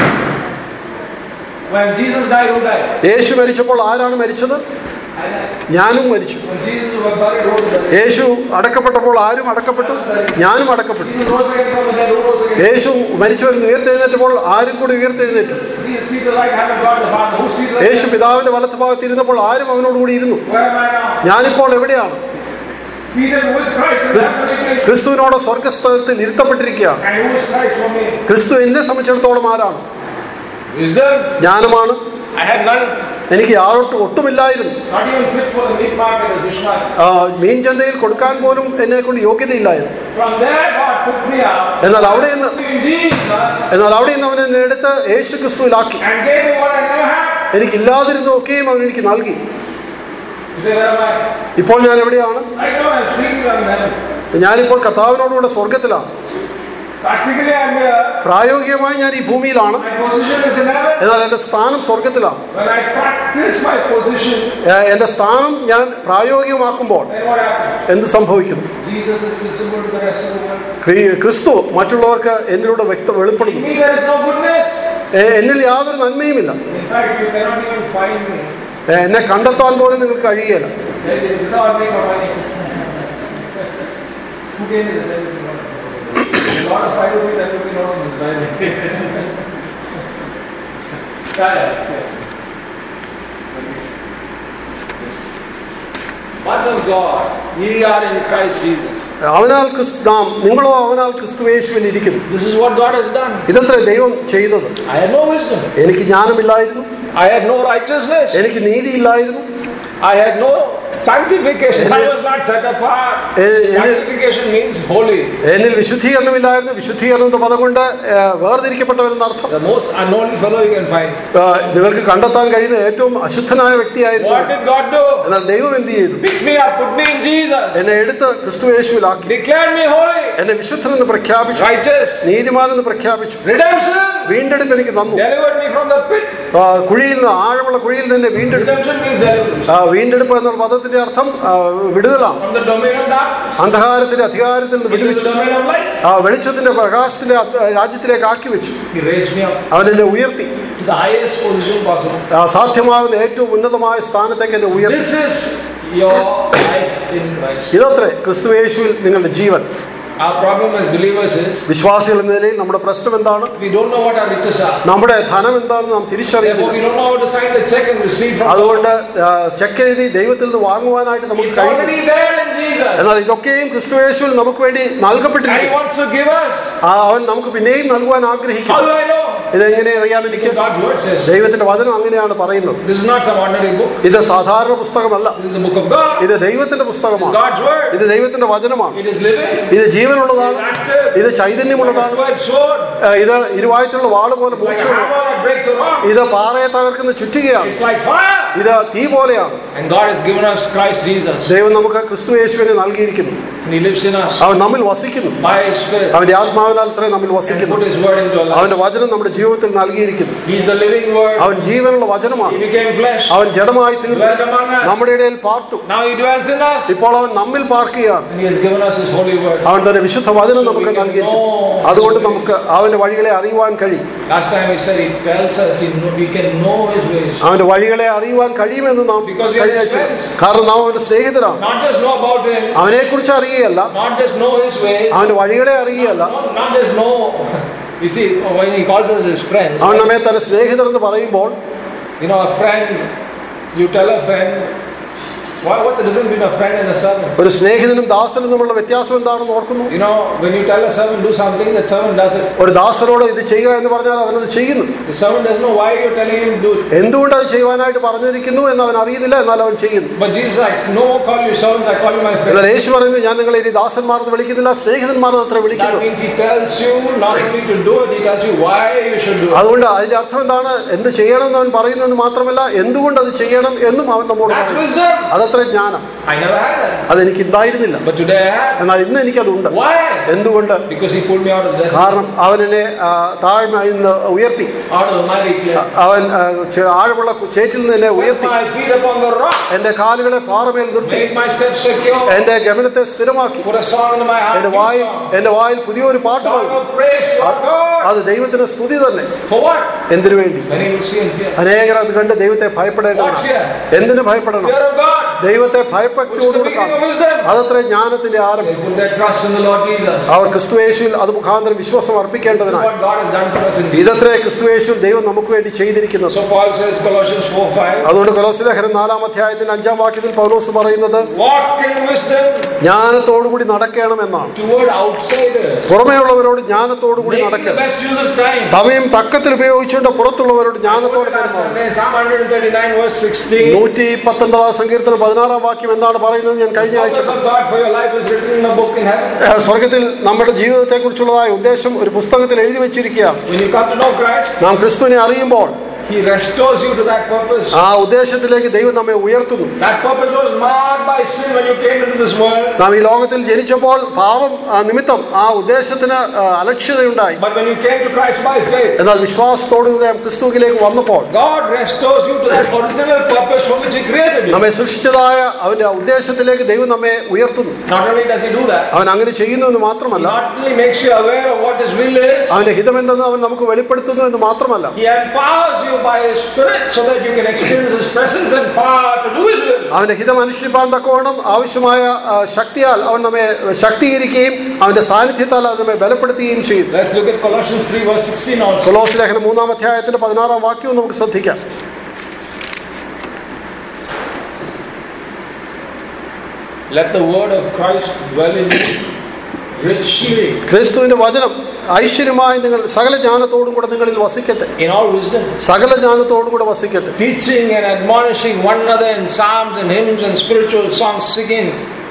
When Jesus died, who died? യേശു മരിച്ചപ്പോൾ ആരാണ് മരിച്ചത് I died. ഞാനും മരിച്ചു When Jesus was buried, who was buried? യേശു അടക്കപ്പെട്ടപ്പോൾ ആരും അടക്കപ്പെട്ടു ഞാനും അടക്കപ്പെട്ടു Jesus rose again from the dead, who rose again? യേശു മരിച്ചവരിൽ ഉയർത്തെഴുന്നേറ്റപ്പോൾ ആരും കൂടി ഉയർത്തെഴുന്നേറ്റു See, see the right hand of God the Father. Who sees the right Yeshu hand? പിതാവിന്റെ വലത്ത് ഭാഗത്ത് ഇരുന്നപ്പോൾ ആരും അവനോട് കൂടി ഇരുന്നു Where am I now? ഞാനിപ്പോൾ എവിടെയാണ് Seated with Christ in ക്രിസ്- heavenly places. ക്രിസ്തുവിനോട് സ്വർഗസ്ഥലത്തിൽ ഇരുത്തപ്പെട്ടിരിക്കുകയാണ് And who is Christ for me? ക്രിസ്തു എന്നെ സംബന്ധിച്ചിടത്തോളം ആരാണ് Wisdom. ജ്ഞാനമാണ് I had none. എനിക്ക് യാതൊട്ടും ഒട്ടുമില്ലായിരുന്നു Not even fit for the meat market or fish market. ആ, മീൻ ചന്തയിൽ കൊടുക്കാൻ പോലും എന്നെ കൊണ്ട് യോഗ്യതയില്ലായിരുന്നു From there, God took me out. എന്നാൽ അവിടെ നിന്ന് Took me in Jesus. എന്നാൽ അവിടെ നിന്ന് അവൻ എന്നെ എടുത്ത് യേശു ക്രിസ്തുവിലാക്കി And gave me what I never had. എനിക്കില്ലാതിരുന്നതൊക്കെയും അവൻ എനിക്ക് നൽകി Today, where am I? ഇപ്പോൾ ഞാൻ എവിടെയാണ് I know I'm speaking from heaven. ഞാനിപ്പോൾ കർത്താവിനോടുകൂടെ സ്വർഗത്തിലാണ് Practically, I'm here. പ്രായോഗികമായി ഞാൻ ഈ ഭൂമിയിലാണ് My position is in heaven. എന്നാൽ എന്റെ സ്ഥാനം സ്വർഗത്തിലാണ് When I practice my position, ഏ, എന്റെ സ്ഥാനം ഞാൻ പ്രായോഗികമാക്കുമ്പോൾ then what happens? എന്ത് സംഭവിക്കുന്നു Jesus is visible to the rest of the world. ക്രി- ക്രിസ്തു മറ്റുള്ളവർക്ക് എന്നിലൂടെ വ്യക്ത In വെളിപ്പെടുന്നു me, there is no goodness. ഏ, എന്നിൽ യാതൊരു നന്മയുമില്ല In fact, you cannot even find me. ഏ, എന്നെ കണ്ടെത്താൻ പോലും നിങ്ങൾക്ക് കഴിയുകയില്ല This is how I make my money. Who gave me the 10 rupee note? A lot of 5 rupee, 10 rupee notes in this Bible. But of God, ye are in Christ Jesus. അവനാൽ ക്രിസ്തു നാം നിങ്ങളോ അവനാൽ ക്രിസ്തു യേശുവിൽ ഇരിക്കുന്നു This is what God has done. ഇതത്ര ദൈവം ചെയ്തത് I had no wisdom. എനിക്ക് ജ്ഞാനമില്ലായിരുന്നു I had no righteousness. എനിക്ക് നീതിയില്ലായിരുന്നു I had no sanctification. I was not set apart. Eh, eh, Sanctification means holy. എന്നിൽ വിശുദ്ധീകരണമില്ലായിരുന്നു വിശുദ്ധീകരണം എന്ന പദം കൊണ്ട് ഏ, വേർതിരിക്കപ്പെട്ടവരെന്ന അർത്ഥം The most unholy fellow you can find. ആ, നിങ്ങൾക്ക് കണ്ടെത്താൻ കഴിയുന്ന ഏറ്റവും അശുദ്ധനായ വ്യക്തിയായിരുന്നു What did God do? എന്നാൽ ദൈവം എന്ത് ചെയ്തു Pick me up, put me in Jesus. എന്നെ എടുത്ത് ക്രിസ്തു യേശുവിലാക്കി Declare me holy, എന്നെ വിശുദ്ധനെന്ന് പ്രഖ്യാപിച്ചു righteous, നീതിമാനെന്ന് പ്രഖ്യാപിച്ചു redemption. വീണ്ടെടുപ്പ് എനിക്ക് തന്നു Delivered me from the pit. ആ, കുഴിയിൽ നിന്ന് ആഴമുള്ള കുഴിയിൽ നിന്ന് വീണ്ടെടുപ്പ് Redemption means deliverance. ആ, വീണ്ടെടുപ്പ് എന്നുള്ള പദത്തിന്റെ അർത്ഥം ആ, വിടുതലാണ് From the domain of darkness അന്ധകാരത്തിന്റെ അധികാരത്തിൽ നിന്ന് into the വിടുവിച്ചു domain of light. ആ വെളിച്ചത്തിന്റെ പ്രകാശത്തിന്റെ അ- രാജ്യത്തിലേക്ക് ആക്കി വെച്ചു He raised me up അവൻ എന്നെ ഉയർത്തി to the highest position possible. ആ, സാധ്യമാകുന്ന ഏറ്റവും ഉന്നതമായ സ്ഥാനത്തേക്ക് എന്നെ ഉയർത്തി This is your life in Christ. ഇതത്രേ ക്രിസ്തു യേശുവിൽ നിങ്ങളുടെ ജീവൻ Our problem as believers is വിശ്വാസികൾ എന്ന നിലയിൽ നമ്മുടെ പ്രശ്നം എന്താണ് we don't know what our riches are. നമ്മുടെ ധനം എന്താണെന്ന് നാം Therefore, തിരിച്ചറിയുന്നില്ല we don't know how to sign the check and receive from God. അതുകൊണ്ട് ആ, ചെക്ക് എഴുതി ദൈവത്തിൽ നിന്ന് വാങ്ങുവാനായിട്ട് നമുക്ക് It's കഴിയും already there in Jesus. എന്നാൽ ഇതൊക്കെയും ക്രിസ്തു യേശുവിൽ നമുക്ക് വേണ്ടി And He നൽകപ്പെട്ടിരിക്കും wants to give us. ആ, അവൻ നമുക്ക് പിന്നെയും നൽകുവാൻ How ആഗ്രഹിക്കും do I know? ഇതെങ്ങനെ അറിയാൻ എനിക്ക് Because God's word says. ദൈവത്തിന്റെ വചനം അങ്ങനെയാണ് പറയുന്നത് This is not some ordinary book. ഇത് സാധാരണ പുസ്തകമല്ല This is the book of God. ഇത് ദൈവത്തിന്റെ പുസ്തകമാണ് God's word. ഇത് ദൈവത്തിന്റെ വചനമാണ് It is living. ഇത് ജീവനുള്ളതാണ് It's active. ഇത് ചൈതന്യമുള്ളതാണ് Two-edged sword. ആ, ഇത് ഇരുവായിട്ടുള്ള വാള് പോലെ Like a മൂർച്ചയുള്ള hammer that breaks the rock. ഇത് പാറയെ തകർക്കുന്ന ചുറ്റികയാണ് It's like fire. ഇത് തീ പോലെയാണ് And God has given us Christ Jesus. ദൈവം നമുക്ക് ക്രിസ്തു യേശുവിനെ നൽകിയിരിക്കുന്നു And He lives in us അവൻ നമ്മിൽ വസിക്കുന്നു by His Spirit. അവന്റെ ആത്മാവിനാൽ അത്രേ നമ്മിൽ And വസിക്കുന്നു put His word into our life. അവന്റെ വചനം നമ്മുടെ ജീവിതത്തിൽ നൽകിയിരിക്കുന്നു He's the living word. അവൻ ജീവനുള്ള He വചനമാണ് became flesh. അവൻ ജഡമായി തീർന്നു Dwelt among us. നമ്മുടെ ഇടയിൽ പാർത്തു Now He dwells in us. ഇപ്പോൾ അവൻ നമ്മിൽ പാർക്കുകയാണ് And He has given us His holy word. അവൻ തന്റെ വിശുദ്ധ വചനം നമുക്ക് നൽകിയിരിക്കുന്നു അതുകൊണ്ട് നമുക്ക് അവന്റെ വഴികളെ അറിയുവാൻ കഴിയും Last time He said He tells us he know, we can know His ways. അവന്റെ വഴികളെ അറിയുവാൻ കഴിയുമെന്ന് നാം Because we are കഴിഞ്ഞ his ആഴ്ച- friends. കാരണം നാം അവന്റെ സ്നേഹിതരാണ് Not just know about Him. അവനെ കുറിച്ച് അറിയുകയല്ല Not just know His ways. അവന്റെ വഴികളെ അറിയുകയല്ല Not, not just know. You see, when He calls us His friends, അവൻ നമ്മെ തന്റെ സ്നേഹിതർ എന്ന് പറയുമ്പോൾ You know, a friend, you tell a friend, what, what's the difference between a friend and a servant? ഒരു സ്നേഹിതനും ദാസനും തമ്മിലുള്ള വ്യത്യാസം എന്താണെന്ന് ഓർക്കുന്നു You know, when you tell a servant do something, that servant does it. ഒരു ദാസനോട് ഇത് ചെയ്യുക എന്ന് പറഞ്ഞാൽ അവനത് ചെയ്യുന്നു The servant doesn't know why you're telling him to do it. എന്തുകൊണ്ട് അത് ചെയ്യുവാനായിട്ട് പറഞ്ഞിരിക്കുന്നു എന്ന് അവൻ അറിയുന്നില്ല എന്നാൽ അവൻ ചെയ്യുന്നു But Jesus is like, no more call you servants, I call you my friend. എന്നാൽ യേശു പറയുന്നു ഞാൻ നിങ്ങളെ ഇനി ദാസന്മാരെന്ന് വിളിക്കുന്നില്ല സ്നേഹിതന്മാരെന്ന് അത്ര That വിളിക്കുന്നു means he tells you not only to do it, he tells you why you should do it. അതുകൊണ്ട് അതിന്റെ അർത്ഥം എന്താണ് എന്ത് ചെയ്യണം എന്ന് അവൻ പറയുന്നത് മാത്രമല്ല എന്തുകൊണ്ട് അത് ചെയ്യണം എന്നും അവൻ നമ്മോട് That's പറയുന്നു wisdom. അതത്ര ജ്ഞാനം I never had that. അതെനിക്ക് ഉണ്ടായിരുന്നില്ല But today I have. എന്നാൽ ഇന്ന് എനിക്കതുണ്ട് Why? എന്തുകൊണ്ട് Because he pulled me out of the desert, കാരണം അവൻ എന്നെ ആ, താഴ്മ ഇന്ന് ഉയർത്തി out of the mighty clay. അവൻ ആ, ചെ- ആഴമുള്ള ചേറ്റിൽ നിന്ന് എന്നെ Set ഉയർത്തി my feet upon the rock. എന്റെ കാലുകളെ പാറമേൽ നിർത്തി Made my steps secure. എന്റെ ഗമനത്തെ സ്ഥിരമാക്കി Put a song into my heart. എന്റെ new വായിൽ song. എന്റെ വായിൽ പുതിയൊരു പാട്ട് Song പാടും of praise to our God. അത് ദൈവത്തിന് സ്തുതി തന്നെ For what? എന്തിനു വേണ്ടി Many will see and fear. അനേകർ അത് കണ്ട് ദൈവത്തെ What ഭയപ്പെടേണ്ടതാണ് fear? എന്തിനു ഭയപ്പെടണം Fear of God. ദൈവത്തെ Which is ഭയഭക്തിയോട് the beginning കൊടുക്കാം of wisdom. അതത്ര ജ്ഞാനത്തിന്റെ ആരംഭം They put their trust in the Lord Jesus. അവർ ക്രിസ്തുവേശുവിൽ അത് മുഖാന്തരം വിശ്വാസം This is അർപ്പിക്കേണ്ടതിനായി what God has done for us in Jesus. ഇതത്രേ ക്രിസ്തുവേശുവിൽ ദൈവം നമുക്ക് വേണ്ടി ചെയ്തിരിക്കുന്നത് So Paul says, Colossians 4 5, അതുകൊണ്ട് കൊലോസിലേഖനം നാലാം അധ്യായത്തിന്റെ അഞ്ചാം വാക്യത്തിൽ പൗലോസ് പറയുന്നത് walk in wisdom ജ്ഞാനത്തോടുകൂടി നടക്കണമെന്നാണ് toward outsiders. പുറമേയുള്ളവരോട് ജ്ഞാനത്തോടുകൂടി Making the നടക്കണം best use of time. സമയം തക്കത്തിൽ ഉപയോഗിച്ചുകൊണ്ട് പുറത്തുള്ളവരോട് ജ്ഞാനത്തോടെ Last പെരുമാറണം Sunday, Psalm 139 verse 16. നൂറ്റി പത്തൊൻപതാം സങ്കീർത്തനം പതിനാറാം വാക്യം എന്താണ് പറയുന്നത് ഞാൻ കഴിഞ്ഞ ആഴ്ച purpose of God for your life is written in a book in heaven. ഏഹ്, സ്വർഗത്തിൽ നമ്മുടെ ജീവിതത്തെ കുറിച്ചുള്ളതായ ഉദ്ദേശം ഒരു പുസ്തകത്തിൽ എഴുതി വെച്ചിരിക്കുക When you come to know Christ, നാം ക്രിസ്തുവിനെ അറിയുമ്പോൾ He restores you to that purpose. ആ ഉദ്ദേശത്തിലേക്ക് ദൈവം നമ്മെ ഉയർത്തുന്നു That purpose was marred by sin when you came into this world. നാം ഈ ലോകത്തിൽ ജനിച്ചപ്പോൾ പാപം ആ, നിമിത്തം ആ ഉദ്ദേശത്തിന് ആ, അലക്ഷ്യതയുണ്ടായി But when you came to Christ by faith, എന്നാൽ വിശ്വാസത്തോടുകൂടി നാം ക്രിസ്തുവിലേക്ക് വന്നപ്പോൾ God restores you to that original purpose for which He created you. നമ്മെ സൃഷ്ടിച്ചതായ അവന്റെ ഉദ്ദേശത്തിലേക്ക് ദൈവം നമ്മെ ഉയർത്തുന്നു Not only does He do that, അവൻ അങ്ങനെ ചെയ്യുന്നു എന്ന് He മാത്രമല്ല not only makes you aware of what His will is, അവന്റെ ഹിതമെന്തെന്ന് അവൻ നമുക്ക് വെളിപ്പെടുത്തുന്നു എന്ന് മാത്രമല്ല He empowers you by His Spirit so that you can experience His presence and power to do His will. അവന്റെ ഹിതം അനുഷ്ഠിപ്പാൻ തക്കവണ്ണം ആവശ്യമായ ആ, ശക്തിയാൽ അവൻ നമ്മെ ശക്തീകരിക്കുകയും അവന്റെ സാന്നിധ്യത്താൽ അത് നമ്മെ ബലപ്പെടുത്തുകയും ചെയ്യും Let's look at Colossians 3 verse 16 also. കൊലോസ് ലേഖനം മൂന്നാം അധ്യായത്തിന്റെ പതിനാറാം വാക്യവും നമുക്ക് ശ്രദ്ധിക്കാം Let the word of Christ dwell in you richly ക്രിസ്തുവിന്റെ വചനം ഐശ്വര്യമായി നിങ്ങൾ സകല ജ്ഞാനത്തോടും കൂടെ നിങ്ങളിൽ വസിക്കട്ടെ in all wisdom, സകല ജ്ഞാനത്തോടും കൂടെ വസിക്കട്ടെ teaching and admonishing one another in psalms and hymns and spiritual songs, singing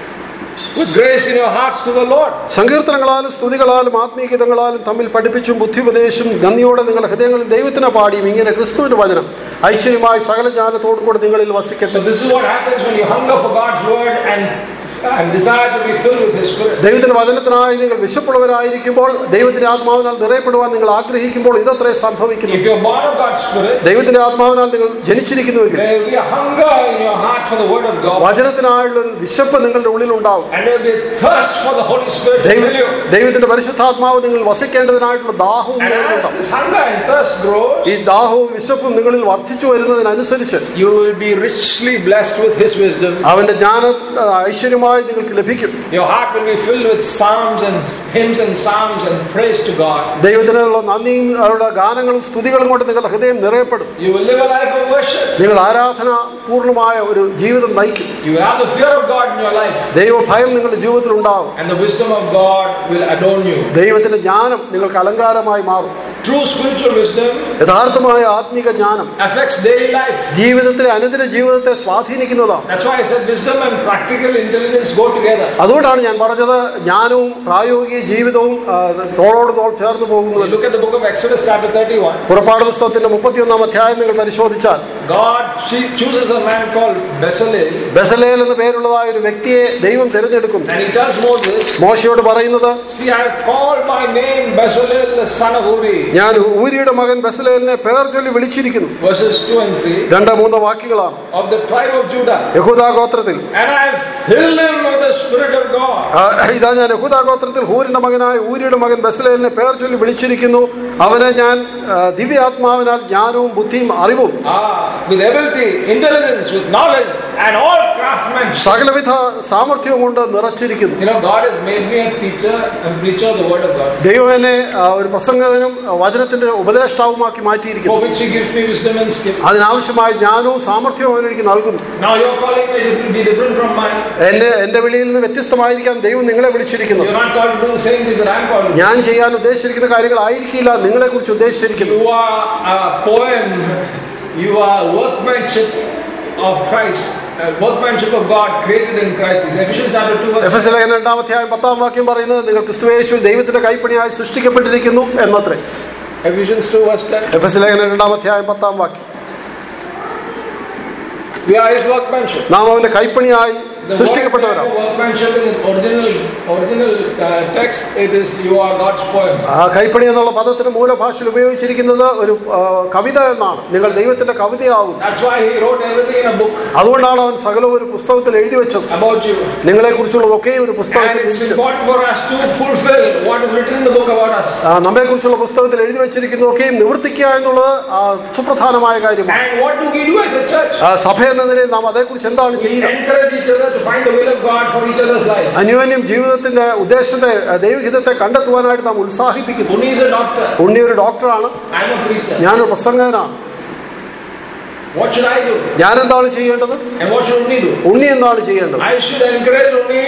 with grace in your hearts to the Lord. സങ്കീർത്തനങ്ങളാലും സ്തുതികളാലും ആത്മീയഗീതങ്ങളാലും തമ്മിൽ പഠിപ്പിച്ചും ബുദ്ധിപദേശും നന്ദിയോടെ നിങ്ങളുടെ ഹൃദയങ്ങളിൽ ദൈവത്തിനെ പാടിയും ഇങ്ങനെ ക്രിസ്തുവിന്റെ വചനം ഐശ്വര്യമായി സകല ജ്ഞാനത്തോടും കൂടെ നിങ്ങളിൽ വസിക്കട്ടെ So this is what happens when you hunger for God's word and, and desire to be filled with His Spirit. ദൈവത്തിന്റെ വചനത്തിനായി നിങ്ങൾ വിശപ്പുള്ളവരായിരിക്കുമ്പോൾ ദൈവത്തിന്റെ ആത്മാവിനാൽ നിറയപ്പെടുവാൻ നിങ്ങൾ ആഗ്രഹിക്കുമ്പോൾ ഇതത്രേ സംഭവിക്കുന്നു If you're born of God's Spirit, ദൈവത്തിന്റെ ആത്മാവിനാൽ നിങ്ങൾ ജനിച്ചിരിക്കുന്നുവെങ്കിൽ there will be a hunger in your heart for the Word of God, വചനത്തിനായുള്ള ഒരു വിശപ്പ് നിങ്ങളുടെ ഉള്ളിൽ ഉണ്ടാവും and there will be a thirst for the Holy Spirit to ദൈവ fill you. ദൈവത്തിന്റെ പരിശുദ്ധാത്മാവ് നിങ്ങൾ വസിക്കേണ്ടതിനായിട്ടുള്ള ദാഹവും And as നിങ്ങൾക്കുണ്ടാവും this hunger and thirst grows, ഈ ദാഹവും വിശപ്പും നിങ്ങളിൽ വർദ്ധിച്ചു വരുന്നതിനനുസരിച്ച് you will be richly blessed with His wisdom. അവന്റെ ജ്ഞാനം ആ, ഐശ്വര്യമായി നിങ്ങൾക്ക് ലഭിക്കും Your heart will be filled with psalms and hymns and psalms and praise to God. ദൈവത്തിനുള്ള നന്ദിയും അവരുടെ ഗാനങ്ങളും സ്തുതികളും കൊണ്ട് നിങ്ങളുടെ ഹൃദയം നിറയപ്പെടും You will live a life of worship. നിങ്ങൾ ആരാധന പൂർണ്ണമായ ഒരു ജീവിതം നയിക്കും You will have the fear of God in your life, ദൈവഭയം നിങ്ങളുടെ ജീവിതത്തിൽ ഉണ്ടാവും and the wisdom of God will adorn you. ദൈവത്തിന്റെ ജ്ഞാനം നിങ്ങൾക്ക് അലങ്കാരമായി മാറും True spiritual wisdom യഥാർത്ഥമായ ആത്മീക ജ്ഞാനം affects daily life. ജീവിതത്തിലെ അനുദിന ജീവിതത്തെ സ്വാധീനിക്കുന്നതാണ് That's why I said wisdom and practical intelligence go together. അതുകൊണ്ടാണ് ഞാൻ പറഞ്ഞത് ജ്ഞാനവും പ്രായോഗിക ജീവിതവും ആ, തോളോട് തോൾ ചേർന്ന് When you പോകുന്നത് look at the book of Exodus, chapter 31, പുറപ്പാട് പുസ്തകത്തിന്റെ മുപ്പത്തിയൊന്നാം അധ്യായം നിങ്ങൾ പരിശോധിച്ചാൽ God she- chooses a man called Bezalel, Bezalel എന്ന പേരുള്ളതായ ഒരു വ്യക്തിയെ ദൈവം തിരഞ്ഞെടുക്കുന്നു and he tells Moses, മോശയോട് പറയുന്നത് See, I have called by name Bezalel, the son of Uri. ഞാൻ ഊരിയുടെ മകൻ ബസലേലിനെ പേർ ചൊല്ലി വിളിച്ചിരിക്കുന്നു Verses 2 and 3 രണ്ട് മൂന്ന് വാക്യങ്ങളാണ് of the tribe of Judah. യഹൂദാ ഗോത്രത്തിൽ And I have filled him with the Spirit of God. ആ, ഇതാ ഞാൻ യഹൂദാ ഗോത്രത്തിൽ ഹൂരിന്റെ മകനായ ഊരിയുടെ മകൻ ബസലേലിനെ പേർ ചൊല്ലി വിളിച്ചിരിക്കുന്നു അവനെ ഞാൻ ആ, ദിവ്യാത്മാവിനാൽ ജ്ഞാനവും ബുദ്ധിയും അറിവും Ah, with ability, intelligence, intelligence, with knowledge, and all craftsmanship. സകലവിധ സാമർഥ്യവും കൊണ്ട് നിറച്ചിരിക്കുന്നു You know, God has made me a teacher and preacher of the Word of God, ദൈവം എന്നെ ആ, ഒരു പ്രസംഗകനും ആ, വചനത്തിന്റെ ഉപദേഷ്ടാവുമാക്കി for മാറ്റിയിരിക്കുന്നു which He gives me wisdom and skill. അതിനാവശ്യമായ ജ്ഞാനവും സാമർഥ്യവും അവൻ എനിക്ക് നൽകുന്നു Now your calling may different, be different from mine. എന്റെ എന്റെ വിളിയിൽ നിന്ന് വ്യത്യസ്തമായിരിക്കാം ദൈവം നിങ്ങളെ വിളിച്ചിരിക്കുന്നു You're not called to do the same things that I'm called to do. ഞാൻ ചെയ്യാൻ ഉദ്ദേശിച്ചിരിക്കുന്ന കാര്യങ്ങളായിരിക്കില്ല നിങ്ങളെ കുറിച്ച് ഉദ്ദേശിച്ചിരിക്കുന്നു You are a poem, you are workmanship of Christ, uh, workmanship of God created in Christ. It's Ephesians chapter 2, verse എഫ് എസ് ലേഖനം രണ്ടാമധ്യായം പത്താം വാക്യം പറയുന്നത് നിങ്ങൾ ക്രിസ്തുവേശുവിൽ ദൈവത്തിന്റെ കൈപ്പണിയായി സൃഷ്ടിക്കപ്പെട്ടിരിക്കുന്നു എന്നത്രേ Ephesians 2, verse 10. എഫ് എസ് ലേഖനം രണ്ടാമധ്യായം പത്താം വാക്യം We are His workmanship. നാം അവന്റെ കൈപ്പണിയായി The word സൃഷ്ടിക്കപ്പെട്ടവരാണ് workmanship in the original original uh, text it is you are God's poem. ആ കൈപ്പണി എന്നുള്ള പദത്തിന് മൂലഭാഷയിൽ ഉപയോഗിച്ചിരിക്കുന്നത് ഒരു ആ, കവിത എന്നാണ് നിങ്ങൾ ദൈവത്തിന്റെ കവിതയാകും That's why He wrote everything in a book അതുകൊണ്ടാണ് അവൻ സകലവും ഒരു പുസ്തകത്തിൽ എഴുതി വെച്ചത് about you. നിങ്ങളെ കുറിച്ചുള്ളതൊക്കെയും ഒരു And പുസ്തകത്തിൽ it's എഴുതി വെച്ചത്. important for us to fulfill what is written in the book about us. നമ്മെ കുറിച്ചുള്ള പുസ്തകത്തിൽ എഴുതി വെച്ചിരിക്കുന്നതൊക്കെയും നിവർത്തിക്കുക എന്നുള്ളത് ആ, സുപ്രധാനമായ കാര്യമാണ് And what do we do as a church? ആ, സഭ എന്ന നിലയിൽ നാം അതേക്കുറിച്ച് എന്താണ് We ചെയ്യുന്നത് encourage each other to find the will of God for each other's life. അന്യോന്യം ജീവിതത്തിന്റെ ഉദ്ദേശത്തെ ആ, ദൈവഹിതത്തെ കണ്ടെത്തുവാനായിട്ട് നാം ഉത്സാഹിപ്പിക്കുന്നു Uni is a doctor. ഉണ്ണി ഒരു ഡോക്ടറാണ് I'm a preacher. ഞാനൊരു പ്രസംഗകനാണ് What should I do? ഞാൻ എന്താണ് ചെയ്യേണ്ടത് And what should Uni do? ഉണ്ണി എന്താണ് ചെയ്യേണ്ടത് I should encourage Uni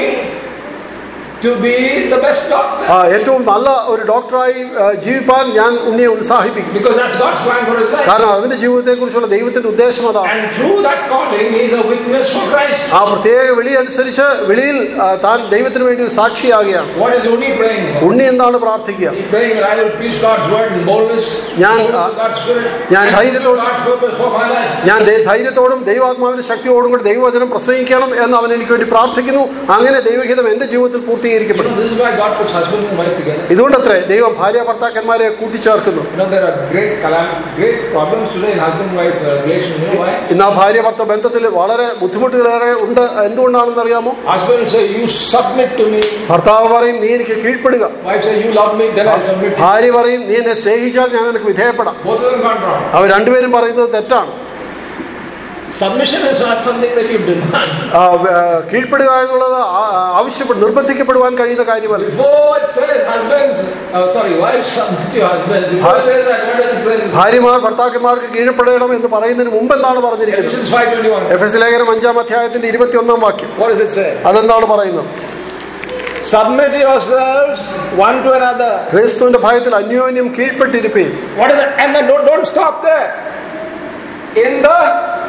to be the best doctor. ആ, ഏറ്റവും നല്ല ഒരു ഡോക്ടറായി ആ, ജീവിപ്പാൻ ഞാൻ ഉണ്ണിയെ ഉത്സാഹിപ്പിക്കും Because that's God's plan for his life. കാരണം അവന്റെ ജീവിതത്തെ കുറിച്ചുള്ള ദൈവത്തിന്റെ ഉദ്ദേശം അതാണ് And through that calling, he is a witness for Christ. ആ പ്രത്യേക വിളി അനുസരിച്ച് വിളിയിൽ ആ, താൻ ദൈവത്തിന് വേണ്ടി ഒരു സാക്ഷിയാകുകയാണ് What is Uni praying for? ഉണ്ണി എന്താണ് പ്രാർത്ഥിക്കുക He's praying that I will preach God's word in boldness, ഞാൻ, fullness uh, of God's spirit, ഞാൻ and ധൈര്യത്തോടെ- fulfill God's purpose for my life. ഞാൻ ദൈ- ധൈര്യത്തോടും ദൈവാത്മാവിന്റെ ശക്തിയോടും കൂടി ദൈവവചനം പ്രസംഗിക്കണം എന്ന് അവൻ എനിക്ക് വേണ്ടി പ്രാർത്ഥിക്കുന്നു അങ്ങനെ ദൈവഹിതം എന്റെ ജീവിതത്തിൽ You പൂർത്തീകരിക്കപ്പെടും know, this is why God puts husband and wife together. ഇതുകൊണ്ടത്രേ ദൈവം ഭാര്യ ഭർത്താക്കന്മാരെ കൂട്ടിച്ചേർക്കുന്നു You know, there are great calam- great problems today in husband-wife uh, relation. You know why? ഇന്ന് ആ ഭാര്യ ഭർത്ത ബന്ധത്തിൽ വളരെ ബുദ്ധിമുട്ടുകളേറെ ഉണ്ട് എന്തുകൊണ്ടാണെന്ന് അറിയാമോ Husband say, you submit to me. ഭർത്താവ് പറയും നീ എനിക്ക് കീഴ്പ്പെടുക Wife say, you love me, then I submit to you. ഭാര്യ പറയും നീ എന്നെ സ്നേഹിച്ചാൽ ഞാൻ നിനക്ക് വിധേയപ്പെടാം Both of them gone wrong. അവർ രണ്ടുപേരും പറയുന്നത് തെറ്റാണ് Submission is not something that you demand. ആ, ആ, കീഴ്പ്പെടുക എന്നുള്ളത് ആ- ആ- ആവശ്യപ്പെട്ട് നിർബന്ധിക്കപ്പെടുവാൻ കഴിയുന്ന കാര്യമല്ല Before it says husbands, uh, sorry, wives submit to your husband. Before it says that, what does it say? ഭാര്യമാർ ഭർത്താക്കന്മാർക്ക് കീഴ്പ്പെടണം എന്ന് പറയുന്നതിന് മുമ്പ് എന്താണ് പറഞ്ഞിരിക്കുന്നത് Ephesians 5.21. എഫ് എസ് ലേഖനം അഞ്ചാം അധ്യായത്തിന്റെ ഇരുപത്തിയൊന്നാം വാക്യം What does it say? അതെന്താണ് പറയുന്നത് Submit yourselves one to another. ക്രിസ്തുവിന്റെ ഭയത്തിൽ അന്യോന്യം കീഴ്പ്പെട്ടിരിപ്പേൻ What is it? And then don't, don't stop there. In the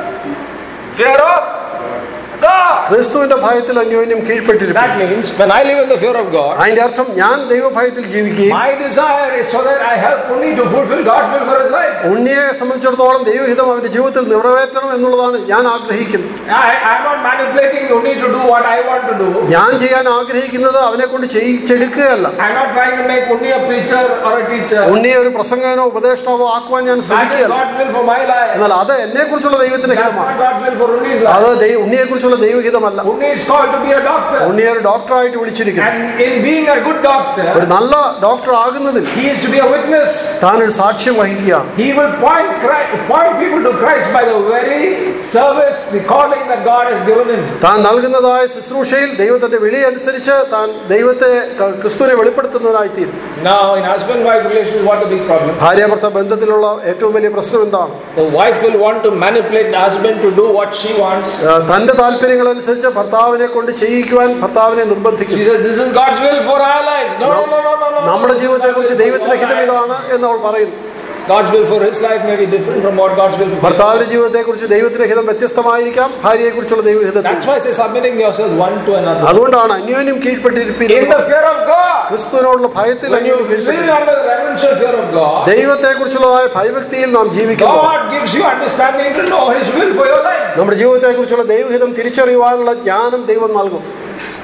fear of God. ക്രിസ്തുവിന്റെ ഭയത്തിൽ അന്യോന്യം കീഴ്പ്പെട്ടിരിപ്പേൻ That means when I live in the fear of God, അതിന്റെ അർത്ഥം ഞാൻ ദൈവഭയത്തിൽ ജീവിക്കുകയും my desire is so that I help only to fulfill God's will for his life. ഉണ്ണിയെ സംബന്ധിച്ചിടത്തോളം ദൈവഹിതം അവന്റെ ജീവിതത്തിൽ നിറവേറ്റണം എന്നുള്ളതാണ് ഞാൻ ആഗ്രഹിക്കുന്നത് I, I'm not manipulating only to do what I want to do. ഞാൻ ചെയ്യാൻ ആഗ്രഹിക്കുന്നത് അവനെ കൊണ്ട് ചെയ്യിച്ചെടുക്കുകയല്ല I'm not trying to make only a preacher or a teacher. ഉണ്ണിയെ ഒരു പ്രസംഗകനോ ഉപദേഷ്ടാവോ ആക്കുവാൻ ഞാൻ That is ശ്രമിക്കുകയല്ല God's will for my life. എന്നാൽ അത് എന്നെ കുറിച്ചുള്ള ദൈവത്തിന്റെ That's ഹിതമാണ് not God's will for Unni's life. അത് ഉണ്ണിയെ കുറിച്ചുള്ള ദൈവഹിതമല്ല Unni is called to be a doctor. ഉണ്ണിയെ ഒരു ഡോക്ടറായിട്ട് വിളിച്ചിരിക്കുന്നു And in being a good ഒരു doctor, നല്ല ഡോക്ടർ ആകുന്നതിൽ he is to be a witness. താൻ ഒരു സാക്ഷ്യം വഹിക്കുക He will point Christ, point people to Christ by the very service, the calling that God has given him. താൻ നൽകുന്നതായ ശുശ്രൂഷയിൽ ദൈവത്തിന്റെ വിളി അനുസരിച്ച് താൻ ദൈവത്തെ ക- ക്രിസ്തുവിനെ വെളിപ്പെടുത്തുന്നവനായിത്തീരും Now, in husband-wife relations, what a big problem. ഭാര്യാഭർത്ത ബന്ധത്തിലുള്ള ഏറ്റവും വലിയ പ്രശ്നം എന്താണ് The wife will want to manipulate the husband to do what she wants. ആ, തന്റെ താല്പര്യങ്ങളനുസരിച്ച് ഭർത്താവിനെ കൊണ്ട് ചെയ്യിക്കുവാൻ ഭർത്താവിനെ She നിർബന്ധിക്കും says, This is God's will for our lives. No, no, no, no, no, no. നമ്മുടെ ജീവിതത്തെ കുറിച്ച് ദൈവത്തിന്റെ ഹിതം ഇതാണ് എന്ന് അവൾ പറയുന്നു God's will for his life may be different from what God's will for his ഭർത്താവിന്റെ ജീവിതത്തെ കുറിച്ച് ദൈവത്തിന്റെ ഹിതം വ്യത്യസ്തമായിരിക്കാം ഭാര്യയെ കുറിച്ചുള്ള ദൈവഹിതത്തിൽ That's why I say submitting yourselves one to another. അതുകൊണ്ടാണ് അന്യോന്യം In കീഴ്പ്പെട്ടിരിപ്പിക്കുന്നത് the fear of God. ക്രിസ്തുവിനോടുള്ള ഭയത്തിൽ When you അന്യോന്യം live കീഴ്പ്പെട്ടിരിക്കുന്നു. under the reverential fear of God, ദൈവത്തെ കുറിച്ചുള്ളതായ ഭയഭക്തിയിൽ നാം ജീവിക്കുന്നു God gives you understanding to know his will for your life. നമ്മുടെ ജീവിതത്തെ കുറിച്ചുള്ള ദൈവഹിതം തിരിച്ചറിയുവാനുള്ള ജ്ഞാനം ദൈവം നൽകും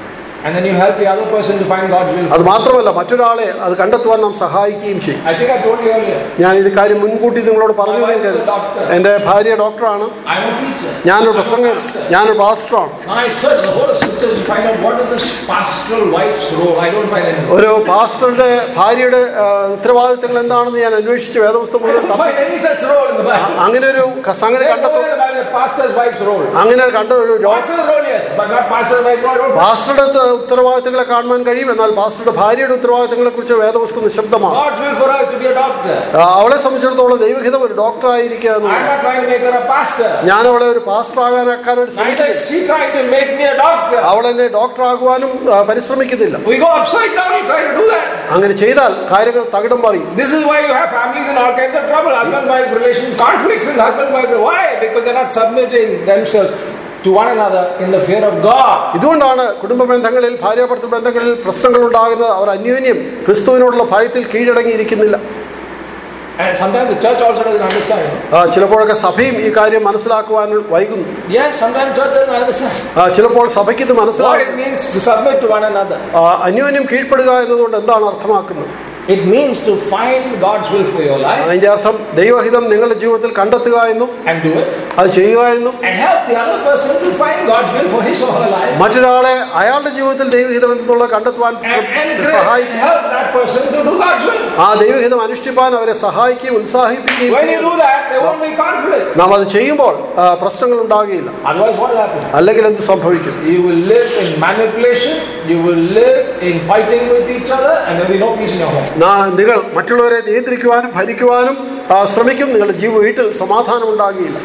And then you help the other person to find God's will. അത് മാത്രമല്ല മറ്റൊരാളെ അത് കണ്ടെത്തുവാൻ നാം സഹായിക്കുകയും ചെയ്യും I think I told you earlier. ഞാൻ ഇത് കാര്യം മുൻകൂട്ടി നിങ്ങളോട് പറഞ്ഞു My wife is a കഴിഞ്ഞാൽ doctor. എന്റെ ഭാര്യ ഡോക്ടറാണ് I'm a teacher. ഞാനൊരു I'm a പ്രസംഗം pastor. ഞാനൊരു പാസ്റ്ററാണ് I search the whole of scripture to find out what is this pastoral wife's role. I don't find anything. ഒരു പാസ്റ്ററുടെ ഭാര്യയുടെ ആ, ഉത്തരവാദിത്തങ്ങൾ എന്താണെന്ന് ഞാൻ അന്വേഷിച്ച് വേദപുസ്തകം I മുഴുവൻ don't തപ്പി. find any such role in the Bible. അങ്ങനെ ഒരു ക- സംഗതി There's കണ്ടെത്തും nowhere about a pastor's wife's role. അങ്ങനെ കണ്ട ഒരു രോ- Pastor's role, yes, but not pastor's wife's role. I don't find. പാസ്റ്ററുടെ ഉത്ത- ഉത്തരവാദിത്തങ്ങളെ കാണുവാൻ കഴിയും എന്നാൽ പാസ്റ്ററുടെ ഭാര്യയുടെ ഉത്തരവാദിത്തങ്ങളെ കുറിച്ച് വേദപുസ്തകം നിശബ്ദമാണ് God's will for her is to be a doctor. ആ, അവളെ സംബന്ധിച്ചിടത്തോളം ദൈവഹിതം ഒരു ഡോക്ടറായിരിക്കുക I'm എന്നുള്ളതാണ് not trying to make her a pastor. ഞാൻ അവളെ ഒരു പാസ്റ്റർ ആകാനാക്കാൻ ഒരു Neither is she trying to make me a doctor. അവൾ എന്നെ ഡോക്ടറാകുവാനും ആ, പരിശ്രമിക്കുന്നില്ല We go upside down, you try to do that. അങ്ങനെ ചെയ്താൽ കാര്യങ്ങൾ തകിടം മറിയും This is why you have families in all kinds of trouble. Husband wife relations, conflicts in husband wife. Why? Because they're not submitting themselves to one another in the fear of God. ഇതുകൊണ്ടാണ് കുടുംബ ബന്ധങ്ങളിൽ ഭാര്യാഭർത്തൃ ബന്ധങ്ങളിൽ പ്രശ്നങ്ങൾ ഉണ്ടാകുന്നത് അവർ അന്യോന്യം ക്രിസ്തുവിനോടുള്ള ഭയത്തിൽ കീഴടങ്ങിയിരിക്കുന്നില്ല And sometimes the church also doesn't understand. ആ, ചിലപ്പോഴൊക്കെ സഭയും ഈ കാര്യം മനസ്സിലാക്കുവാൻ വൈകുന്നു Yes, sometimes church doesn't understand ആ, ചിലപ്പോൾ സഭയ്ക്ക് ഇത് what മനസ്സിലാകും it means to submit to one another. ആ, അന്യോന്യം കീഴ്പ്പെടുക എന്നതുകൊണ്ട് എന്താണ് അർത്ഥമാക്കുന്നത് It means to find God's will for your life അതിന്റെ അർത്ഥം ദൈവഹിതം നിങ്ങളുടെ ജീവിതത്തിൽ കണ്ടെത്തുക എന്നും and do it, അത് ചെയ്യുക എന്നും and help the other person to find God's will for his or her life, മറ്റൊരാളെ അയാളുടെ ജീവിതത്തിൽ ദൈവഹിതം എന്നുള്ള കണ്ടെത്തുവാൻ and encourage and സഹായിക്കും help that person to do God's will. ആ ദൈവഹിതം അനുഷ്ഠിപ്പാൻ അവരെ സഹായിക്കുകയും ഉത്സാഹിപ്പിക്കുകയും When you ചെയ്യും. do that, there won't be conflict. നാം അത് ചെയ്യുമ്പോൾ ആ, പ്രശ്നങ്ങൾ ഉണ്ടാകുകയില്ല Otherwise, what will happen? അല്ലെങ്കിൽ എന്ത് സംഭവിക്കും You will live in manipulation, you will live in fighting with each other, and there will be no peace in your home. നാ- നിങ്ങൾ മറ്റുള്ളവരെ നിയന്ത്രിക്കുവാനും ഭരിക്കുവാനും ആ, ശ്രമിക്കും നിങ്ങളുടെ ജീവ വീട്ടിൽ സമാധാനം ഉണ്ടാകുകയില്ല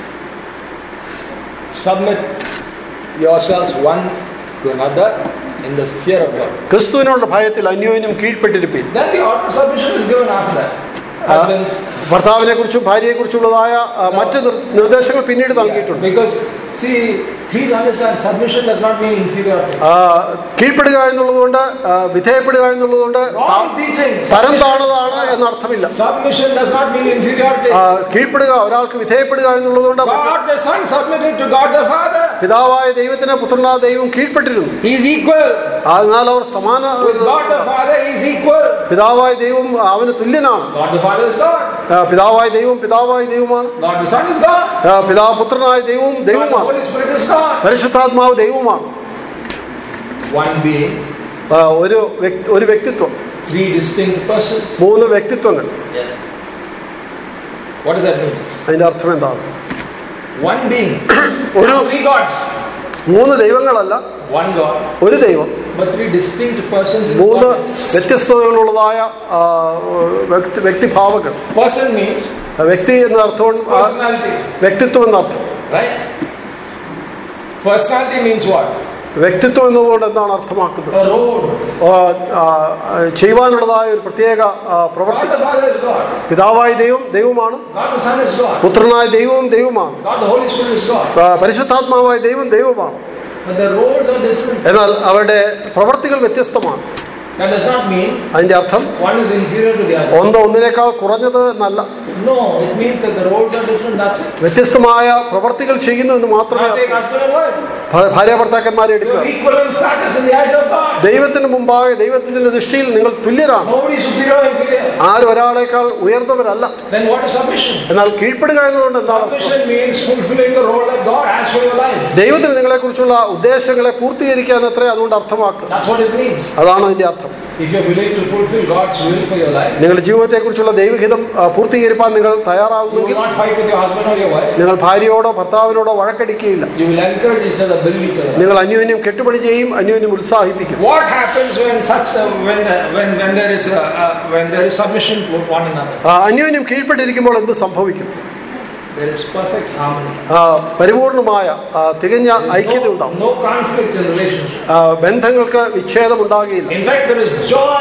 Submit yourselves one to another in the fear of God. ക്രിസ്തുവിനുള്ള ഭയത്തിൽ അന്യോന്യം കീഴ്പ്പെട്ടിരിപ്പീൻ Then the order of submission is given after that. Husbands, ഭർത്താവിനെ കുറിച്ചും ഭാര്യയെ കുറിച്ചുള്ളതായ ആ, മറ്റ് നിർ- നിർദ്ദേശങ്ങൾ പിന്നീട് നൽകിയിട്ടുണ്ട് because see, please understand, submission does not mean inferiority. ആ, കീഴ്പ്പെടുക എന്നുള്ളതുകൊണ്ട് ആ, വിധേയപ്പെടുക എന്നുള്ളതുകൊണ്ട് Wrong teaching. തരം താണതാണ് എന്നർത്ഥമില്ല Submission does not mean inferiority. ആ, കീഴ്പ്പെടുക ഒരാൾക്ക് വിധേയപ്പെടുക എന്നുള്ളതുകൊണ്ട് God the Son submitted to God the Father. പിതാവായ ദൈവത്തിന് പുത്രനായ ദൈവം കീഴ്പ്പെട്ടിരുന്നു He is equal. എന്നാൽ അവർ സമാന With God the Father, He is equal. പിതാവായ ദൈവം അവന് തുല്യനാണ് God the Father is God. ആ, പിതാവായ ദൈവം പിതാവായ ദൈവമാണ് God the Son is God. ആ, പിതാവ് പുത്രനായ ദൈവവും God the ദൈവമാണ് Holy Spirit is God. പരിശുദ്ധാത്മാവ് ദൈവമാണ് One being, ആ, ഒരു വ്യക്തി- ഒരു വ്യക്തിത്വം three distinct persons. മൂന്ന് വ്യക്തിത്വങ്ങൾ What does that mean? അതിന്റെ അർത്ഥം എന്താണ് One being, ഒരു not three gods. മൂന്ന് ദൈവങ്ങളല്ല One God, ഒരു ദൈവം but three distinct persons in മൂന്ന് one. വ്യത്യസ്തതകളുള്ളതായ ആ, വ്യക്തി വ്യക്തിഭാവങ്ങൾ Person means ആ, വ്യക്തി എന്ന അർത്ഥം ആ, personality, വ്യക്തിത്വം എന്ന അർത്ഥം right? Personality means what? വ്യക്തിത്വം എന്നതുകൊണ്ട് എന്താണ് അർത്ഥമാക്കുന്നത് A role. ആ, ആ, ചെയ്യുവാനുള്ളതായ ഒരു പ്രത്യേക ആ, പ്രവൃത്തി God the Father is God. പിതാവായ ദൈവം ദൈവമാണ് God the Son is God. പുത്രനായ ദൈവവും ദൈവമാണ് God the Holy Spirit is God. ആ, പരിശുദ്ധാത്മാവായ ദൈവം ദൈവമാണ് But the roles are different. എന്നാൽ അവരുടെ പ്രവൃത്തികൾ വ്യത്യസ്തമാണ് That does not mean അതിന്റെ അർത്ഥം one is inferior to the other. ഒന്ന് ഒന്നിനേക്കാൾ കുറഞ്ഞത് എന്നല്ല No, it means that the roles are different. That's it. വ്യത്യസ്തമായ പ്രവർത്തികൾ ചെയ്യുന്നു എന്ന് മാത്രമേ Not take husband and wife. ഭ- ഭാര്യ ഭർത്താക്കന്മാരെ എടുക്കുക You're equal in status in the eyes of God. ദൈവത്തിന് മുമ്പാകെ ദൈവത്തിന്റെ ദൃഷ്ടിയിൽ നിങ്ങൾ തുല്യരാണ് Nobody is superior or inferior. ആരും ഒരാളേക്കാൾ ഉയർന്നവരല്ല Then what is submission? എന്നാൽ കീഴ്പ്പെടുക എന്നതുകൊണ്ട് എന്താണ് അർത്ഥം? Submission means fulfilling the role that God has for your life. ദൈവത്തിന് നിങ്ങളെ കുറിച്ചുള്ള ഉദ്ദേശങ്ങളെ പൂർത്തീകരിക്കുക എന്നത്രേ അതുകൊണ്ട് അർത്ഥമാക്കുക That's what it means. അതാണ് അതിന്റെ അർത്ഥം If you're willing to fulfill God's will for your life, നിങ്ങളുടെ ജീവിതത്തെ കുറിച്ചുള്ള ദൈവഹിതം ആ, പൂർത്തീകരിപ്പാൻ നിങ്ങൾ you will തയ്യാറാകുമെങ്കിൽ not fight with your husband or your wife. നിങ്ങൾ ഭാര്യയോടോ ഭർത്താവിനോടോ വഴക്കടിക്കുകയില്ല You will encourage each other, build each other. നിങ്ങൾ അന്യോന്യം കെട്ടുപണി ചെയ്യും അന്യോന്യം ഉത്സാഹിപ്പിക്കും What happens when such a, when, the, when when there is a, uh, when there is submission to one another? ആ, അന്യോന്യം കീഴ്പ്പെട്ടിരിക്കുമ്പോൾ എന്ത് സംഭവിക്കും There is perfect harmony. ആ, പരിപൂർണമായ ആ, തികഞ്ഞ ഐക്യത No, ഉണ്ടാവും no conflict in relationship. ആ, ബന്ധങ്ങൾക്ക് വിച്ഛേദം ഉണ്ടാകുകയില്ല In fact, there is joy.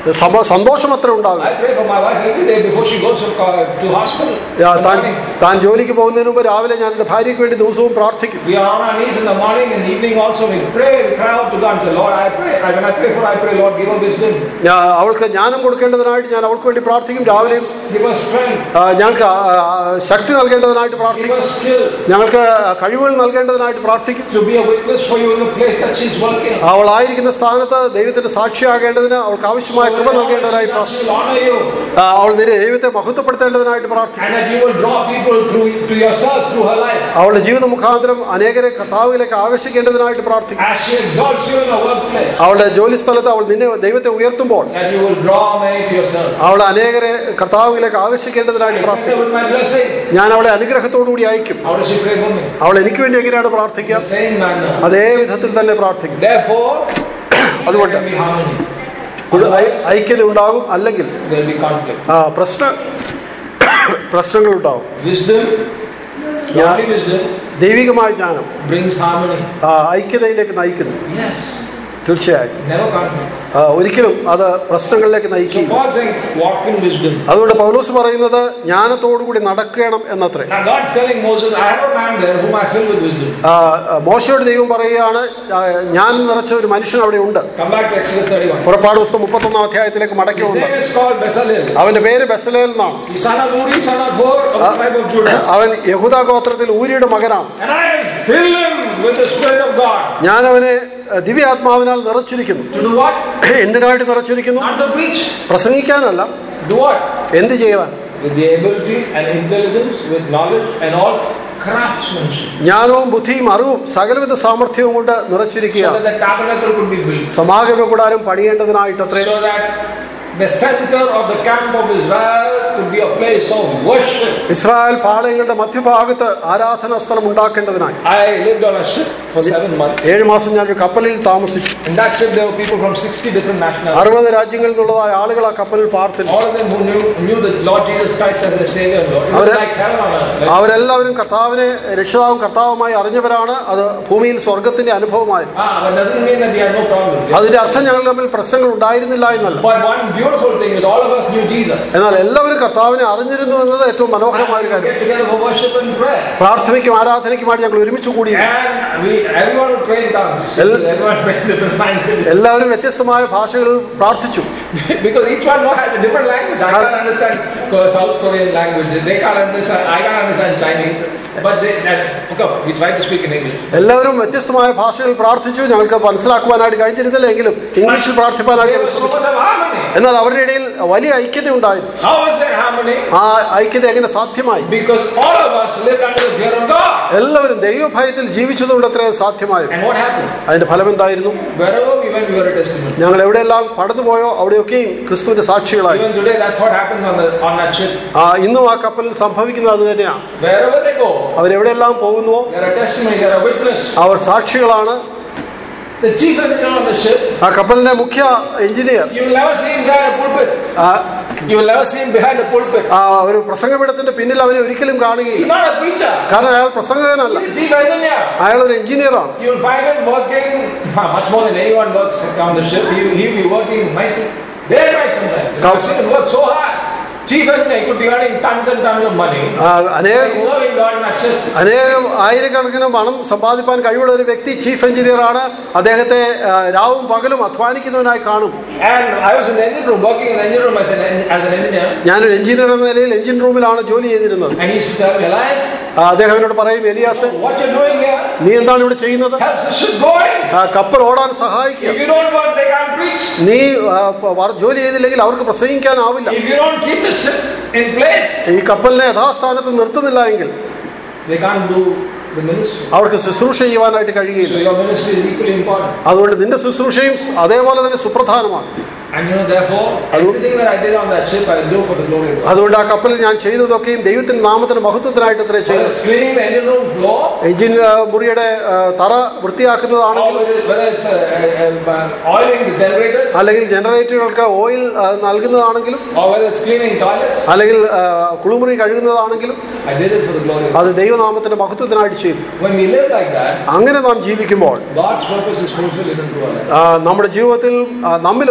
സമ- സന്തോഷം അത്ര ഉണ്ടാകും I pray for my wife every day before she goes to, co- to hospital. ആ, in the താൻ morning. താൻ ജോലിക്ക് പോകുന്നതിന് മുമ്പ് രാവിലെ ഞാൻ എൻ്റെ ഭാര്യയ്ക്ക് വേണ്ടി ദിവസവും പ്രാർത്ഥിക്കും We are on our knees in the morning and evening also. We pray, we cry out to God and say, Lord, I pray. I, when I pray for her, I pray, Lord, give her wisdom. ഞാൻ അവൾക്ക് ജ്ഞാനം കൊടുക്കേണ്ടതിനായിട്ട് ഞാൻ അവൾക്ക് വേണ്ടി പ്രാർത്ഥിക്കും രാവിലെയും Give her strength. ആ, ഞങ്ങൾക്ക് ആ, ആ, ശക്തി നൽകേണ്ടതിനായിട്ട് Give പ്രാർത്ഥിക്കും her skill ഞങ്ങൾക്ക് കഴിവുകൾ നൽകേണ്ടതിനായിട്ട് പ്രാർത്ഥിക്കും to be a witness for you in the place that she's working. അവളായിരിക്കുന്ന സ്ഥാനത്ത് ദൈവത്തിന്റെ സാക്ഷിയാകേണ്ടതിന് അവൾക്ക് ആവശ്യമായ So കൃപ that നൽകേണ്ടതിനായി she പ്രാർത്ഥിക്കും will honor you. ആ, അവൾ നിന്റെ ദൈവത്തെ മഹത്വപ്പെടുത്തേണ്ടതിനായിട്ട് പ്രാർത്ഥിക്കും And that you will draw people through to yourself through her life. അവളുടെ ജീവിത മുഖാന്തരം അനേകരെ കർത്താവിലേക്ക് ആകർഷിക്കേണ്ടതിനായിട്ട് പ്രാർത്ഥിക്കും As she exalts you in her workplace, അവളുടെ ജോലി സ്ഥലത്ത് അവൾ നിന്നെ ദൈവത്തെ ഉയർത്തുമ്പോൾ that you will draw many to yourself. അവളെ അനേകരെ കർത്താവിലേക്ക് ആകർഷിക്കേണ്ടതിനായിട്ട് I send her പ്രാർത്ഥിക്കും with my blessing. ഞാൻ അവളെ അനുഗ്രഹത്തോടുകൂടി അയക്കും How does she pray for me? അവൾ എനിക്ക് വേണ്ടി എങ്ങനെയാണ് പ്രാർത്ഥിക്കുക The same manner. അതേ വിധത്തിൽ തന്നെ പ്രാർത്ഥിക്കും Therefore, അതുകൊണ്ട് there will be harmony. ഒരു ഐ- ഐക്യത ഉണ്ടാകും അല്ലെങ്കിൽ There will be conflict. ആ, പ്രശ്ന പ്രശ്നങ്ങൾ ഉണ്ടാവും Wisdom, godly wisdom, ദൈവികമായ ജ്ഞാനം brings harmony. ആ, ഐക്യതയിലേക്ക് നയിക്കുന്നു Yes. തീർച്ചയായും Never conflict. ആ, ഒരിക്കലും അത് പ്രശ്നങ്ങളിലേക്ക് So നയിക്കും Paul saying, walk in wisdom. അതുകൊണ്ട് പൗലോസ് പറയുന്നത് ജ്ഞാനത്തോടുകൂടി നടക്കണം എന്നത്രേ Now God's telling Moses, I have a man there whom I fill with wisdom. ആ, മോശയോട് ദൈവം പറയുകയാണ് ആ, ഞാൻ നിറച്ച ഒരു മനുഷ്യൻ അവിടെ ഉണ്ട് Come back to Exodus 31. പുറപ്പാട് പുസ്തകം മുപ്പത്തൊന്നാം അധ്യായത്തിലേക്ക് മടക്കി His വന്നു name is called Bezalel. അവന്റെ പേര് ബെസലേൽ എന്നാണ് He's son of Uri, son of Hur, of the tribe of Judah. അവൻ യഹൂദ ഗോത്രത്തിൽ ഊരിയുടെ മകനാണ് And I will fill him with the Spirit of God. ഞാൻ അവനെ ആ, ദിവ്യാത്മാവിനാൽ നിറച്ചിരിക്കുന്നു To do what? എന്തിനായിട്ട് നിറച്ചിരിക്കുന്നു Not to preach. പ്രസംഗിക്കാനല്ല Do what? എന്ത് ചെയ്യുവാൻ With the ability and intelligence, with knowledge and all craftsmanship. ജ്ഞാനവും ബുദ്ധിയും അറിവും സകലവിധ സാമർഥ്യവും കൊണ്ട് So നിറച്ചിരിക്കുകയാണ് that the tabernacle could be built. സമാഗമ കൂടാരം പണിയേണ്ടതിനായിട്ടത്രേ So that the center of the camp of Israel could be a place of worship. Israel പാളയങ്ങളുടെ മധ്യഭാഗത്ത് ആരാധനാ സ്ഥലം ഉണ്ടാക്കേണ്ടതിനായി I lived on a ship for seven months. ഏഴ് മാസം ഞാനൊരു കപ്പലിൽ താമസിച്ചു In that ship, there were people from 60 different nationalities. അറുപത് രാജ്യങ്ങളിൽ നിന്നുള്ളതായ ആളുകൾ ആ കപ്പലിൽ പാർത്തില്ല All of them who knew, knew the Lord Jesus Christ as their Savior and Lord. It was Avre- like heaven on earth. Like, അവരെല്ലാവരും കർത്താവിനെ രക്ഷിതാവും കർത്താവുമായി അറിഞ്ഞവരാണ് അത് ഭൂമിയിൽ സ്വർഗത്തിന്റെ അനുഭവമായി ah, that doesn't mean that we had no problem. അതിന്റെ അർത്ഥം ഞങ്ങൾ തമ്മിൽ പ്രശ്നങ്ങൾ ഉണ്ടായിരുന്നില്ല എന്നല്ല But one beautiful thing is all of us knew Jesus. എന്നാൽ എല്ലാവരും കർത്താവിനെ അറിഞ്ഞിരുന്നു എന്നത് ഏറ്റവും മനോഹരമായ ഒരു We കാര്യം get together for worship and prayer. പ്രാർത്ഥനയ്ക്കും ആരാധനയ്ക്കുമായിട്ട് ഞങ്ങൾ ഒരുമിച്ച് കൂടി And we, everyone would pray in tongues. you see. El- Everyone prayed in different languages. എല്ലാവരും വ്യത്യസ്തമായ ഭാഷകളിൽ പ്രാർത്ഥിച്ചു because each one has a different language. I can't understand Ko- South Korean language. They can't understand. I can't understand Chinese. But they, and, okay, we try to speak in English. എല്ലാവരും വ്യത്യസ്തമായ ഭാഷകളിൽ പ്രാർത്ഥിച്ചു ഞങ്ങൾക്ക് മനസ്സിലാക്കുവാനായിട്ട് കഴിഞ്ഞിരുന്നില്ല എങ്കിലും ഇംഗ്ലീഷിൽ പ്രാർത്ഥിപ്പാനായിട്ട് There ഞങ്ങൾ was so ശ്രമിച്ചു. much of harmony. എന്നാൽ അവരുടെ ഇടയിൽ വലിയ ഐക്യത ഉണ്ടായിരുന്നു How was there harmony? ആ ഐക്യത എങ്ങനെ സാധ്യമായി Because all of us lived under the fear of God. എല്ലാവരും ദൈവഭയത്തിൽ ജീവിച്ചതുകൊണ്ട് അത്രയും സാധ്യമായത് And what happened? അതിന്റെ ഫലം എന്തായിരുന്നു Wherever we went, we were a testimony. ഞങ്ങൾ എവിടെയെല്ലാം കടന്നുപോയോ അവിടെയൊക്കെയും ക്രിസ്തുവിന്റെ സാക്ഷികളായി Even today, that's what happens on the on that ship. ആ ഇന്നും ആ കപ്പലിൽ സംഭവിക്കുന്നത് അത് തന്നെയാണ് Wherever they go, അവരെവിടെയെല്ലാം പോകുന്നുവോ they're a testimony, they're a witness. Our സാക്ഷികളാണ് The chief engineer on the ship, ആ കപ്പലിന്റെ മുഖ്യ engineer you will never see him behind a pulpit. ആ You will never see him behind a pulpit. ആ ഒരു പ്രസംഗപീഠത്തിന്റെ പിന്നിൽ അവനെ ഒരിക്കലും He's കാണുകയില്ല not a preacher. കാരണം അയാൾ പ്രസംഗകനല്ല He's a chief engineer. അയാൾ ഒരു എഞ്ചിനീയറാണ് You'll find him working much more than anyone works on the ship. He, he'll be working night, day and night sometimes. I've seen him work so hard. Chief engineer, he could be earning tons and tons of money. ആ, അനേകം He's serving God in that ship. അനേകം ആയിരക്കണക്കിന് പണം സമ്പാദിപ്പാൻ കഴിവുള്ള ഒരു വ്യക്തി ചീഫ് എഞ്ചിനീയർ ആണ് അദ്ദേഹത്തെ ആ, രാവും പകലും അധ്വാനിക്കുന്നവനായി കാണും And I was in the engine room, working in the engine room as an, en- as an engineer. ഞാനൊരു എഞ്ചിനീയർ എന്ന നിലയിൽ എഞ്ചിൻ റൂമിലാണ് ജോലി ചെയ്തിരുന്നത് And he used to tell me, Elias, ആ, അദ്ദേഹം എന്നോട് പറയും Elias what you're doing here നീ എന്താണ് ഇവിടെ ചെയ്യുന്നത് helps the ship going. ആ, കപ്പൽ ഓടാൻ സഹായിക്കുക If you don't work, they can't preach. നീ ആ, പ- വർ- ജോലി ചെയ്തില്ലെങ്കിൽ അവർക്ക് പ്രസംഗിക്കാനാവില്ല If you don't keep the ship in place, ഈ കപ്പലിനെ യഥാസ്ഥാനത്ത് നിർത്തുന്നില്ല എങ്കിൽ they can't do the ministry. അവർക്ക് ശുശ്രൂഷ ചെയ്യുവാനായിട്ട് So കഴിയുകയില്ല your ministry is equally important. അതുകൊണ്ട് നിന്റെ ശുശ്രൂഷയും അതേപോലെ തന്നെ സുപ്രധാനമാണ് And you know, therefore, everything that I did on that ship, I do for the glory of God. അതുകൊണ്ട് ആ കപ്പലിൽ ഞാൻ ചെയ്തതൊക്കെയും ദൈവത്തിന്റെ നാമത്തിന്റെ മഹത്വത്തിനായിട്ട് അത്രേ Whether ചെയ്തത് it's cleaning the engine room floor, engine ആ, മുറിയുടെ ആ, തറ or വൃത്തിയാക്കുന്നതാണെങ്കിൽ whether whether it's uh, uh, uh, oiling the generators, അല്ലെങ്കിൽ ജനറേറ്ററുകൾക്ക് ഓയിൽ ആ, നൽകുന്നതാണെങ്കിലും or whether it's cleaning toilets, അല്ലെങ്കിൽ ആ, കുളിമുറി കഴുകുന്നതാണെങ്കിലും I did it for the glory of God. അത് ദൈവനാമത്തിന്റെ മഹത്വത്തിനായിട്ട് ചെയ്തു When we live like that, അങ്ങനെ നാം ജീവിക്കുമ്പോൾ God's purpose is fulfilled in and through our life. ആ, നമ്മുടെ ജീവിതത്തിൽ ആ, നമ്മിലും ദൈവത്തിന്റെ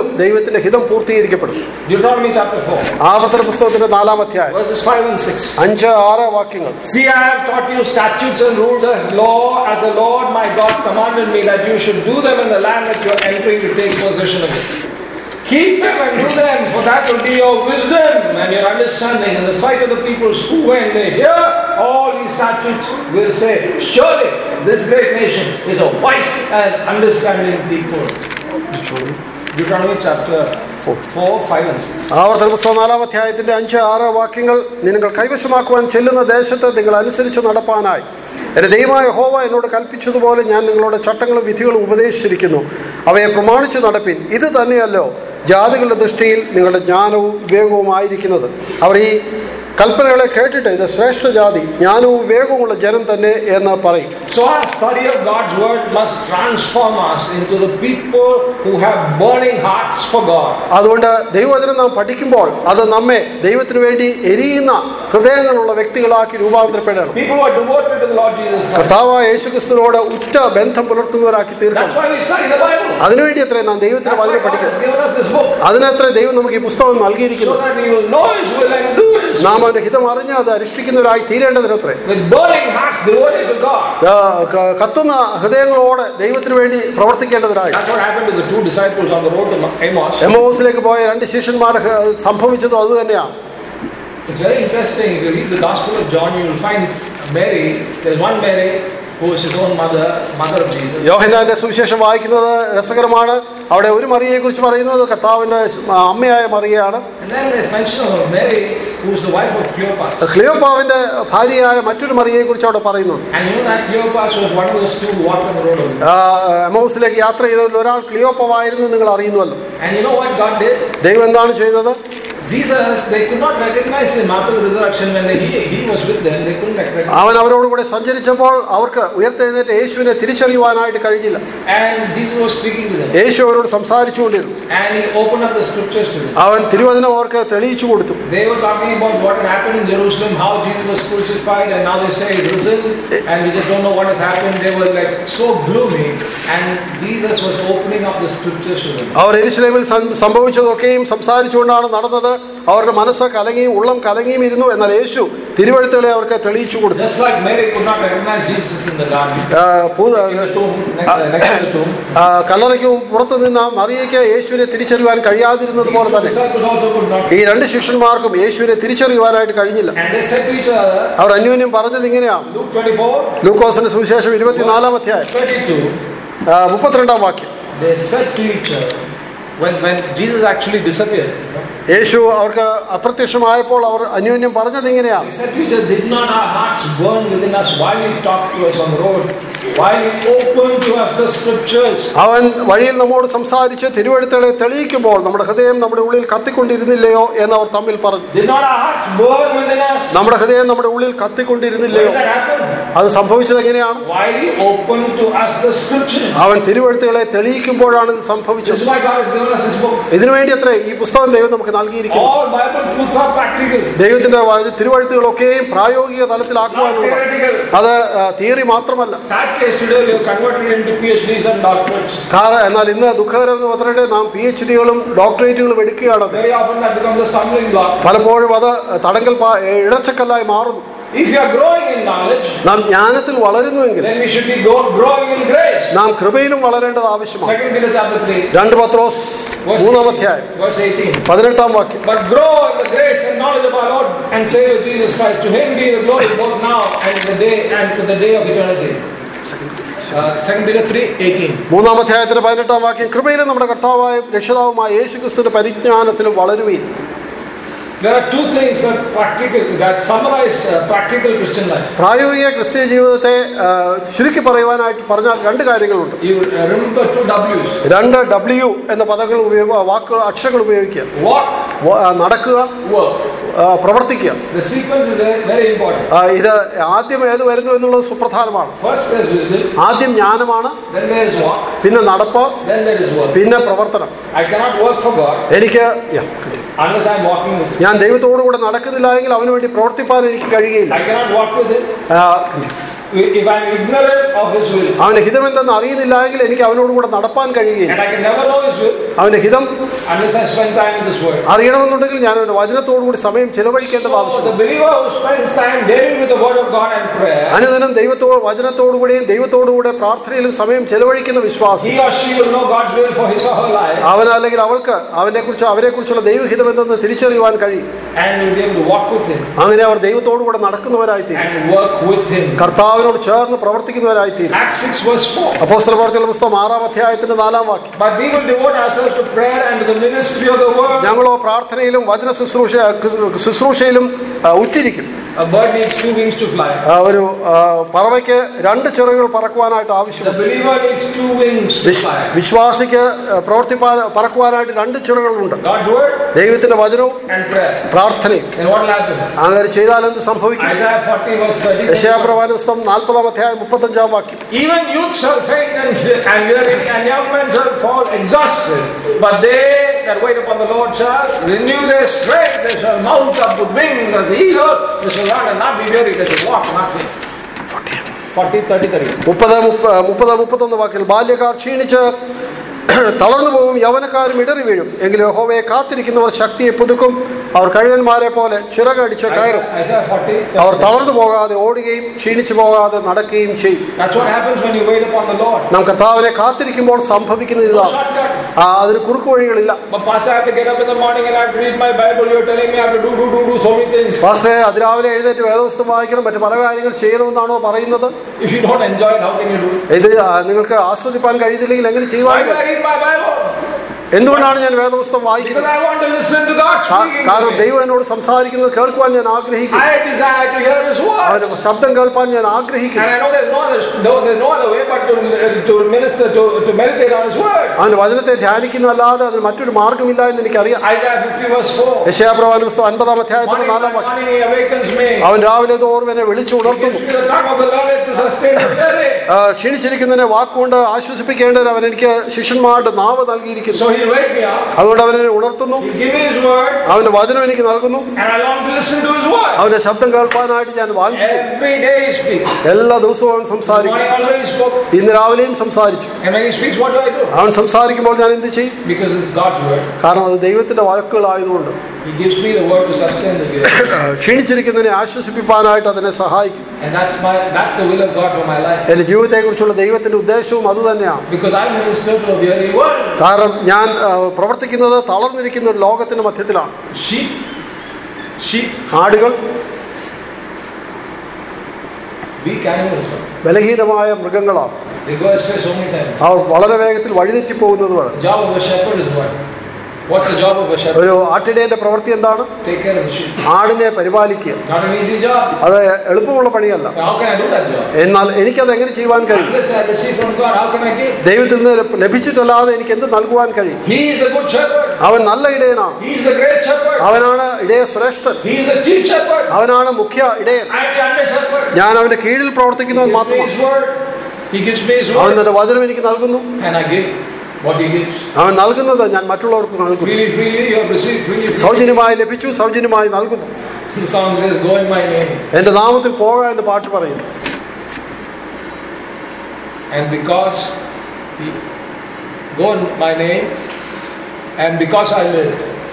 ദൈവത്തിന്റെ ഹിതം പൂർത്തീകരിക്കപ്പെടും Deuteronomy chapter 4, ആവർത്തന പുസ്തകത്തിന്റെ നാലാം അധ്യായം verses 5 and 6. അഞ്ച് ആറ് വാക്യങ്ങൾ See, I have taught you statutes and rules as law, as the Lord my God commanded me that you should do them in the land that you are entering to take possession of it. Keep them and do them, for that will be your wisdom and your understanding in the sight of the peoples who, when they hear all these statutes, will say, Surely this great nation is a wise and understanding people. Deuteronomy chapter 4, 5 and 6. ആവർത്തന പുസ്തകം നാലാം അധ്യായത്തിന്റെ അഞ്ച് ആറ് വാക്യങ്ങൾ നിങ്ങൾ കൈവശമാക്കുവാൻ ചെല്ലുന്ന ദേശത്ത് നിങ്ങൾ അനുസരിച്ച് നടപ്പാനായി എന്റെ ദൈവമായ ഹോവ എന്നോട് കൽപ്പിച്ചതുപോലെ ഞാൻ നിങ്ങളുടെ ചട്ടങ്ങളും വിധികളും ഉപദേശിച്ചിരിക്കുന്നു അവയെ പ്രമാണിച്ചു നടപ്പിൻ ഇത് തന്നെയല്ലോ ജാതികളുടെ ദൃഷ്ടിയിൽ നിങ്ങളുടെ ജ്ഞാനവും വിവേകവുമായിരിക്കുന്നത് അവർ ഈ കൽപ്പനകളെ കേട്ടിട്ട് ഇത് ശ്രേഷ്ഠ ജാതി ജ്ഞാനവും വിവേകവുമുള്ള ജനം തന്നെ എന്ന് പറയും So our study of God's word must transform us into the people who have burning hearts for God. അതുകൊണ്ട് ദൈവവചനം നാം പഠിക്കുമ്പോൾ അത് നമ്മെ ദൈവത്തിന് വേണ്ടി എരിയുന്ന ഹൃദയങ്ങളുള്ള വ്യക്തികളാക്കി രൂപാന്തരപ്പെടണം People who are devoted to the Lord Jesus Christ. കർത്താവായ യേശുക്രിസ്തുവിനോട് ഉറ്റ ബന്ധം പുലർത്തുന്നവരാക്കി തീർക്കണം That's why we study the Bible. അതിനുവേണ്ടി അത്രേ നാം ദൈവത്തിന്റെ That's why വചനം God പഠിക്കണം has given us this book. അതിനത്ര ദൈവം നമുക്ക് ഈ പുസ്തകം So നൽകിയിരിക്കുന്നു that we will know His will and do His will. നാം അവന്റെ ഹിതം അറിഞ്ഞ് അത് അനുഷ്ഠിക്കുന്നവരായി തീരേണ്ടതിനത്രേ With burning hearts devoted to God. ആ, ക- കത്തുന്ന ഹൃദയങ്ങളോട് ദൈവത്തിന് വേണ്ടി പ്രവർത്തിക്കേണ്ടതിനായി That's what happened to the two disciples on the road to Amos. എമോസിലേക്ക് പോയ രണ്ട് ശിഷ്യന്മാർ സംഭവിച്ചതും അത് തന്നെയാണ് It's very interesting. If you read the Gospel of John, you will find Mary. There's one Mary who is his own mother, mother of Jesus. യോഹനാന്റെ സുവിശേഷം വായിക്കുന്നത് രസകരമാണ് അവിടെ ഒരു മറിയെ കുറിച്ച് പറയുന്നത് കർത്താവിന്റെ അമ്മയായ മറിയയാണ് And then there's mention of Mary, who is the wife of Cleopas. ക്ലിയോപ്പാവിന്റെ ഭാര്യയായ മറ്റൊരു മറിയെ കുറിച്ച് അവിടെ പറയുന്നുണ്ട് And you know that Cleopas was one of those two who walked on the road. with him. ആ, എമൗസിലേക്ക് യാത്ര ചെയ്തതിൽ ഒരാൾ ക്ലിയോപ്പമായിരുന്നു നിങ്ങൾ അറിയുന്നുവല്ലോ And you know what God did? ദൈവം എന്താണ് ചെയ്തത് Jesus, they could not recognize him after the resurrection when they, he, he was with them. They couldn't recognize him. അവൻ അവരോട് കൂടെ സഞ്ചരിച്ചപ്പോൾ അവർക്ക് ഉയർത്തെഴുന്നേറ്റ് യേശുവിനെ തിരിച്ചറിയുവാനായിട്ട് കഴിഞ്ഞില്ല And Jesus was speaking to them. യേശു അവരോട് സംസാരിച്ചുകൊണ്ടിരുന്നു And he opened up the scriptures to them. അവൻ തിരുവചനം അവർക്ക് തെളിയിച്ചു കൊടുത്തു They were talking about what had happened in Jerusalem, how Jesus was crucified, and now they say he risen, and we just don't know what has happened. They were like so gloomy, and Jesus was opening up the scriptures to them. അവർ എരിശിലേമിൽ സം- സംഭവിച്ചതൊക്കെയും സംസാരിച്ചുകൊണ്ടാണ് നടന്നത് അവരുടെ മനസ്സ് കലങ്ങിയും ഉള്ളം കലങ്ങിയും ഇരുന്നു എന്നാൽ യേശു തിരുവഴുത്തുകളെ അവർക്ക് തെളിയിച്ചു കൊടുത്തു Just like Mary could not recognize Jesus in the garden, ആ, ഭൂ- in the tomb, next, next to the tomb. ആ, കല്ലറയ്ക്ക് പുറത്തു നിന്ന മറിയയ്ക്ക് യേശുവിനെ തിരിച്ചറിയുവാൻ കഴിയാതിരുന്നത് പോലെ These two തന്നെ disciples also could not. ഈ രണ്ട് ശിഷ്യന്മാർക്കും യേശുവിനെ തിരിച്ചറിയുവാനായിട്ട് കഴിഞ്ഞില്ല And they said to each other, അവർ അന്യോന്യം പറഞ്ഞത് ഇങ്ങനെയാണ് Luke 24, ലൂക്കോസിന്റെ സുവിശേഷം ഇരുപത്തിനാലാം അധ്യായം 32, ആ, മുപ്പത്തിരണ്ടാം വാക്യം they said to each other, when, when Jesus actually disappeared, യേശു അവർക്ക് അപ്രത്യക്ഷമായപ്പോൾ അവർ അന്യോന്യം പറഞ്ഞത് ഇങ്ങനെയാണ് they said to each other, Did not our hearts burn within us while he talked to us on the road, while he opened to us the scriptures? അവൻ വഴിയിൽ നമ്മോട് സംസാരിച്ച് തിരുവഴുത്തുകളെ തെളിയിക്കുമ്പോൾ നമ്മുടെ ഹൃദയം നമ്മുടെ ഉള്ളിൽ കത്തിക്കൊണ്ടിരുന്നില്ലയോ എന്ന് അവർ തമ്മിൽ പറഞ്ഞു Did not our hearts burn within us? നമ്മുടെ ഹൃദയം നമ്മുടെ ഉള്ളിൽ When കത്തിക്കൊണ്ടിരുന്നില്ലയോ did that happen? അത് സംഭവിച്ചത് എങ്ങനെയാണ് While he opened to us the scriptures. അവൻ തിരുവഴുത്തുകളെ തെളിയിക്കുമ്പോഴാണ് ഇത് This സംഭവിച്ചത് is why God has given us this book. ഇതിനുവേണ്ടി അത്രേ ഈ പുസ്തകം ദൈവം നമുക്ക് നൽകിയിരിക്കുന്നു All Bible truths are practical, ദൈവത്തിന്റെ വ- തിരുവഴുത്തുകളൊക്കെയും പ്രായോഗിക not തലത്തിലാക്കുവാനുള്ള theoretical. അത് തിയറി മാത്രമല്ല Sad case today, we have converted into PhDs and doctorates. കാരണം എന്നാൽ ഇന്ന് ദുഃഖകരം എന്ന് പറഞ്ഞിട്ട് നാം പി എച്ച് ഡികളും ഡോക്ടറേറ്റുകളും എടുക്കുകയാണ് Very often that becomes a stumbling block. പലപ്പോഴും അത് തടങ്കൽ പാ- ഇടച്ചക്കല്ലായി മാറുന്നു If you are growing in knowledge, നാം ജ്ഞാനത്തിൽ വളരുന്നുവെങ്കിൽ then we should be go- growing in grace. നാം കൃപയിലും വളരേണ്ടത് ആവശ്യമാണ് Second Peter chapter 3, രണ്ട് പത്രോസ് verse മൂന്നാം 18. അധ്യായം Verse 18. പതിനെട്ടാം വാക്യം But grow in the grace and knowledge of our Lord and Savior Jesus Christ. To him be the glory both now and in the day and to the day of eternity. Uh, Second Peter 3, 18. മൂന്നാം അധ്യായത്തിന്റെ പതിനെട്ടാം വാക്യം കൃപയിലും നമ്മുടെ കർത്താവായ രക്ഷിതാവുമായ യേശു ക്രിസ്തുവിന്റെ പരിജ്ഞാനത്തിലും വളരുകയും There are two things that practical that summarize uh, practical Christian life. പ്രായോഗിക ക്രിസ്തീയ ജീവിതത്തെ ആ, ചുരുക്കി പറയുവാനായിട്ട് പറഞ്ഞാൽ രണ്ട് കാര്യങ്ങളുണ്ട് You uh, remember two W's. രണ്ട് ഡബ്ല്യു എന്ന പദങ്ങൾ ഉപയോഗ വാക്കുകൾ അക്ഷരങ്ങൾ ഉപയോഗിക്കുക Walk, വ- ആ, നടക്കുക work. ആ, പ്രവർത്തിക്കുക The sequence is very, very important. ആ, ഇത് ആദ്യം ഏത് വരുന്നു എന്നുള്ളത് സുപ്രധാനമാണ് First there's wisdom, ആദ്യം ജ്ഞാനമാണ് then there is walk, പിന്നെ നടപ്പ് then there is work. പിന്നെ പ്രവർത്തനം I cannot work for God എനിക്ക് yeah, unless I'm walking with Him. ഞാൻ ദൈവത്തോടുകൂടെ നടക്കുന്നില്ല എങ്കിൽ അവന് വേണ്ടി പ്രവർത്തിപ്പാൻ എനിക്ക് കഴിയുകയില്ല I cannot walk with Him ആ, if I'm ignorant of His will, അവന്റെ ഹിതമെന്തെന്ന് അറിയുന്നില്ല എങ്കിൽ എനിക്ക് അവനോട് കൂടെ നടപ്പാൻ കഴിയുകയില്ല and I can never know His will അവന്റെ ഹിതം unless I spend time in this Word. അറിയണമെന്നുണ്ടെങ്കിൽ ഞാൻ അവന്റെ വചനത്തോടു കൂടി സമയം ചെലവഴിക്കേണ്ടത് So ആവശ്യമാണ് the believer who spends time daily with the Word of God and prayer, അനുദിനം ദൈവത്തോട് വചനത്തോടുകൂടിയും ദൈവത്തോടുകൂടെ പ്രാർത്ഥനയിലും സമയം ചെലവഴിക്കുന്ന വിശ്വാസം he or she will know God's will for his or her life അവൻ അല്ലെങ്കിൽ അവൾക്ക് അവനെ കുറിച്ച് അവരെ കുറിച്ചുള്ള ദൈവഹിതം എന്തെന്ന് തിരിച്ചറിയുവാൻ കഴിയും and will be able to walk with Him അങ്ങനെ അവർ ദൈവത്തോടുകൂടെ നടക്കുന്നവരായി തീരും and work with Him. കർത്താവിനോട് ചേർന്ന് പ്രവർത്തിക്കുന്നവരായി തീരും Acts 6 verse 4. അപ്പോസ്തല പ്രവർത്തികളുടെ പുസ്തകം ആറാം അധ്യായത്തിന്റെ നാലാം വാക്യം But we will devote ourselves to prayer and to the ministry of the Word. ഞങ്ങളോ പ്രാർത്ഥനയിലും വചന ശുശ്രൂഷ ശുശ്രൂഷയിലും ആ, ഉറ്റിരിക്കും A bird needs two wings to fly. ആ, ഒരു ആ, പറവയ്ക്ക് രണ്ട് ചിറകുകൾ പറക്കുവാനായിട്ട് ആവശ്യമുണ്ട് The believer needs two wings to വിശ്- fly. വിശ്വാസിക്ക് പ്രവർത്തിപ്പാൻ പറക്കുവാനായിട്ട് രണ്ട് ചിറകുകളുണ്ട് God's Word ദൈവത്തിന്റെ വചനവും and prayer. പ്രാർത്ഥനയും Then what will happen? അങ്ങനെ ചെയ്താൽ എന്ത് സംഭവിക്കും Isaiah 40 verse 30. യശയാപ്രവാന പുസ്തകം നാൽപ്പതാം അധ്യായം മുപ്പത്തഞ്ചാം വാക്യം Even youth shall faint and, and weary, and young men shall fall exhausted. But they that wait upon the Lord shall renew their strength. They shall mount up with wings as the eagle. They shall run and not be weary. They shall walk and not faint. 40, 30, 30. മുപ്പത് മുപ്പ- മുപ്പത് മുപ്പത്തൊന്ന് വാക്കിൽ ബാല്യക്കാർ ക്ഷീണിച്ച് തളർന്നു പോകും യവനക്കാരും ഇടറി വീഴും എങ്കിലും യഹോവയെ കാത്തിരിക്കുന്നവർ ശക്തിയെ പുതുക്കും അവർ കഴുകന്മാരെ പോലെ ചിറകടിച്ച് കയറും Isaiah, Isaiah 40. 30. അവർ തളർന്നു പോകാതെ ഓടുകയും ക്ഷീണിച്ചു പോകാതെ നടക്കുകയും ചെയ്യും That's what happens when you wait upon the Lord. നാം കർത്താവിനെ കാത്തിരിക്കുമ്പോൾ സംഭവിക്കുന്നത് No ഇതാണ് shortcut. ആ, അതിന് കുറുക്കു വഴികളില്ല But Pastor, I have to get up in the morning and I have to read my Bible. You're telling me I have to do, do, do, do so many things. പാസ്റ്ററെ അതിരാവിലെ എഴുന്നേറ്റ് വേദപുസ്തകം വായിക്കണം മറ്റു പല കാര്യങ്ങൾ ചെയ്യണമെന്നാണോ പറയുന്നത് If you don't enjoy it, how can you do it? ഇത് ആ, നിങ്ങൾക്ക് ആസ്വദിപ്പാൻ കഴിയുന്നില്ലെങ്കിൽ എങ്ങനെ Why ചെയ്യുവാൻ do I read my Bible? എന്തുകൊണ്ടാണ് ഞാൻ വേദപുസ്തകം Because വായിക്കുന്നത് I want to listen to God കാ- speaking കാരണം to me. ദൈവം എന്നോട് സംസാരിക്കുന്നത് കേൾക്കുവാൻ ഞാൻ ആഗ്രഹിക്കുന്നു I desire to hear His word. അവന്റെ ശബ്ദം കേൾപ്പാൻ ഞാൻ And ആഗ്രഹിക്കുന്നു I know there's no other, no, there's no other way but to, to minister, to, to meditate on His word. അവന്റെ വചനത്തെ ധ്യാനിക്കുന്നതല്ലാതെ അതിന് മറ്റൊരു മാർഗമില്ല എന്ന് എനിക്കറിയാം Isaiah 50 verse 4. യശയാപ്രവാന പുസ്തകം അൻപതാം അധ്യായത്തിന്റെ Morning by നാലാം വാക്യം morning He awakens me. അവൻ രാവിലെ തോറും എന്നെ വിളിച്ചു ഉണർത്തുന്നു Gives me the tongue of the learned to sustain the weary. ആ, ക്ഷീണിച്ചിരിക്കുന്നതിനെ വാക്കുകൊണ്ട് ആശ്വസിപ്പിക്കേണ്ടതിന് അവൻ എനിക്ക് ശിഷ്യന്മാരുടെ നാവ് നൽകിയിരിക്കുന്നു So He'll wake me up. അതുകൊണ്ട് അവൻ എന്നെ ഉണർത്തുന്നു He'll give me His word. അവന്റെ വചനം എനിക്ക് നൽകുന്നു And I long to listen to His word. അവന്റെ ശബ്ദം കേൾപ്പാനായിട്ട് ഞാൻ വാഞ്ചിക്കുന്നു Every day He speaks. എല്ലാ ദിവസവും അവൻ This സംസാരിക്കും morning also He spoke. ഇന്ന് രാവിലെയും സംസാരിച്ചു And when He speaks, what do I do? അവൻ സംസാരിക്കുമ്പോൾ ഞാൻ എന്ത് ചെയ്യും Because it's God's word. കാരണം അത് ദൈവത്തിന്റെ വാക്കുകളായതുകൊണ്ട് He gives me the word to sustain the weary. ആ, ക്ഷീണിച്ചിരിക്കുന്നതിനെ ആശ്വസിപ്പിക്കാനായിട്ട് അതിനെ സഹായിക്കും And that's my that's the will of God for my life. എന്റെ ജീവിതത്തെക്കുറിച്ചുള്ള ദൈവത്തിന്റെ ഉദ്ദേശവും അതുതന്നെയാണ് Because I minister to a weary world. കാരണം ഞാൻ ആ, പ്രവർത്തിക്കുന്നത് തളർന്നിരിക്കുന്ന ഒരു ലോകത്തിന്റെ മധ്യത്തിലാണ് Sheep, sheep, ആടുകൾ weak animals. ബലഹീനമായ മൃഗങ്ങളാണ് They go astray so many times. അവർ വളരെ വേഗത്തിൽ വഴിതെറ്റി പോകുന്നതുമാണ് The job of a shepherd is what? What's the job of a shepherd? ഒരു ആട്ടിടേന്റെ പ്രവൃത്തി എന്താണ് Take care of the sheep. ആടിനെ പരിപാലിക്കുക Not an easy job. അത് എളുപ്പമുള്ള പണിയല്ല How can I do that job? എന്നാൽ എനിക്കത് എങ്ങനെ ചെയ്യുവാൻ കഴിയും Unless I receive from God, how can I give? ദൈവത്തിൽ നിന്ന് ലഭിച്ചിട്ടല്ലാതെ എനിക്ക് എന്ത് നൽകുവാൻ കഴിയും He is the good shepherd. അവൻ നല്ല ഇടയനാണ് He is the great shepherd. അവനാണ് ഇടയ ശ്രേഷ്ഠൻ He is the chief shepherd. അവനാണ് മുഖ്യ ഇടയൻ I am the under shepherd. ഞാൻ അവന്റെ കീഴിൽ He പ്രവർത്തിക്കുന്നവൻ gives me മാത്രമാണ് his word. He gives me his അവൻ word. തന്റെ വചനം എനിക്ക് നൽകുന്നു And I give what he gives. അവൻ നൽകുന്നത് ഞാൻ മറ്റുള്ളവർക്ക് നൽകുന്നു Freely, freely, you have received freely. freely. സൗജന്യമായി ലഭിച്ചു സൗജന്യമായി നൽകുന്നു The song says, Go in my name. എന്റെ നാമത്തിൽ പോക എന്ന് പാട്ട് പറയുന്നു And because he, go in my name, and because I live,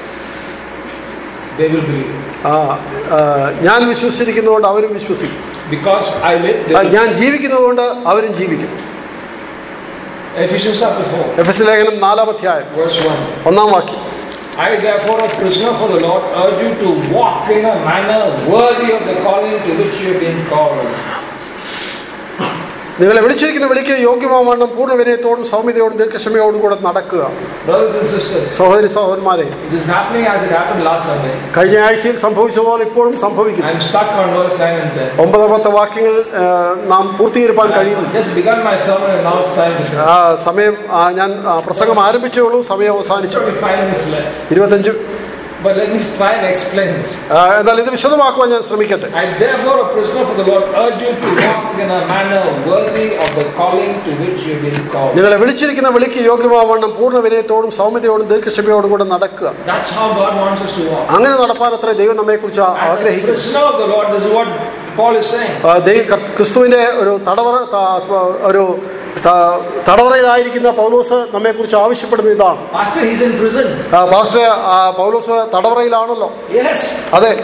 they will believe. ആ, ആ, ഞാൻ വിശ്വസിച്ചിരിക്കുന്നതുകൊണ്ട് അവരും വിശ്വസിക്കും Because I live, they ആ, will. ഞാൻ ജീവിക്കുന്നതുകൊണ്ട് അവരും ജീവിക്കും Ephesians chapter 4, എഫ് എസ് ലേഖനം നാലാം അധ്യായം verse 1. ഒന്നാം വാക്യം I, therefore, a prisoner for the Lord, urge you to walk in a manner worthy of the calling to which you have been called. നിങ്ങളെ വിളിച്ചിരിക്കുന്ന വിളിക്ക് യോഗ്യമാവണ്ണം പൂർണ്ണ വിനയത്തോടും സൗമ്യതയോടും ദീർഘക്ഷമയോടും കൂടെ നടക്കുക Brothers and sisters, സഹോദരി സഹോദരന്മാരെ it is happening as it happened last Sunday. കഴിഞ്ഞ ആഴ്ചയിൽ സംഭവിച്ച പോലെ ഇപ്പോഴും സംഭവിക്കുന്നു I'm stuck on verse 9 and 10. ഒമ്പത് പത്ത് വാക്യങ്ങൾ ആ, നാം പൂർത്തീകരിപ്പാൻ കഴിയുന്നു I've just begun my sermon and now it's time to finish. ആ, സമയം ആ, ഞാൻ ആ, പ്രസംഗം ആരംഭിച്ചേ ഉള്ളൂ സമയം അവസാനിച്ചു Only five minutes left. ഇരുപത്തഞ്ച് But let me try and explain this. ആ, എന്നാൽ ഇത് വിശദമാക്കുവാൻ ഞാൻ ശ്രമിക്കട്ടെ I therefore, a prisoner for the Lord, urge you to walk in a manner worthy of the calling to which you have been called. നിങ്ങളെ വിളിച്ചിരിക്കുന്ന വിളിക്ക് യോഗ്യമാവണ്ണം പൂർണ്ണ വിനയത്തോടും സൗമ്യതയോടും ദീർഘക്ഷമയോടും കൂടെ നടക്കുക That's how God wants us to walk. അങ്ങനെ നടപ്പാൻ അത്ര ദൈവം നമ്മെ കുറിച്ച് As a ആഗ്രഹിക്കുന്നു prisoner of the Lord, this is what Paul is saying. ആ, ദൈ- കർ- ക്രിസ്തുവിന്റെ ഒരു തടവറ ത- ഒരു ത- തടവറയിലായിരിക്കുന്ന പൗലോസ് നമ്മെക്കുറിച്ച് ആവശ്യപ്പെടുന്ന ഇതാണ് Pastor, he's in prison. ആ, പാസ്റ്റർ ആ, പൗലോസ് തടവറയിലാണല്ലോ Yes. അതെ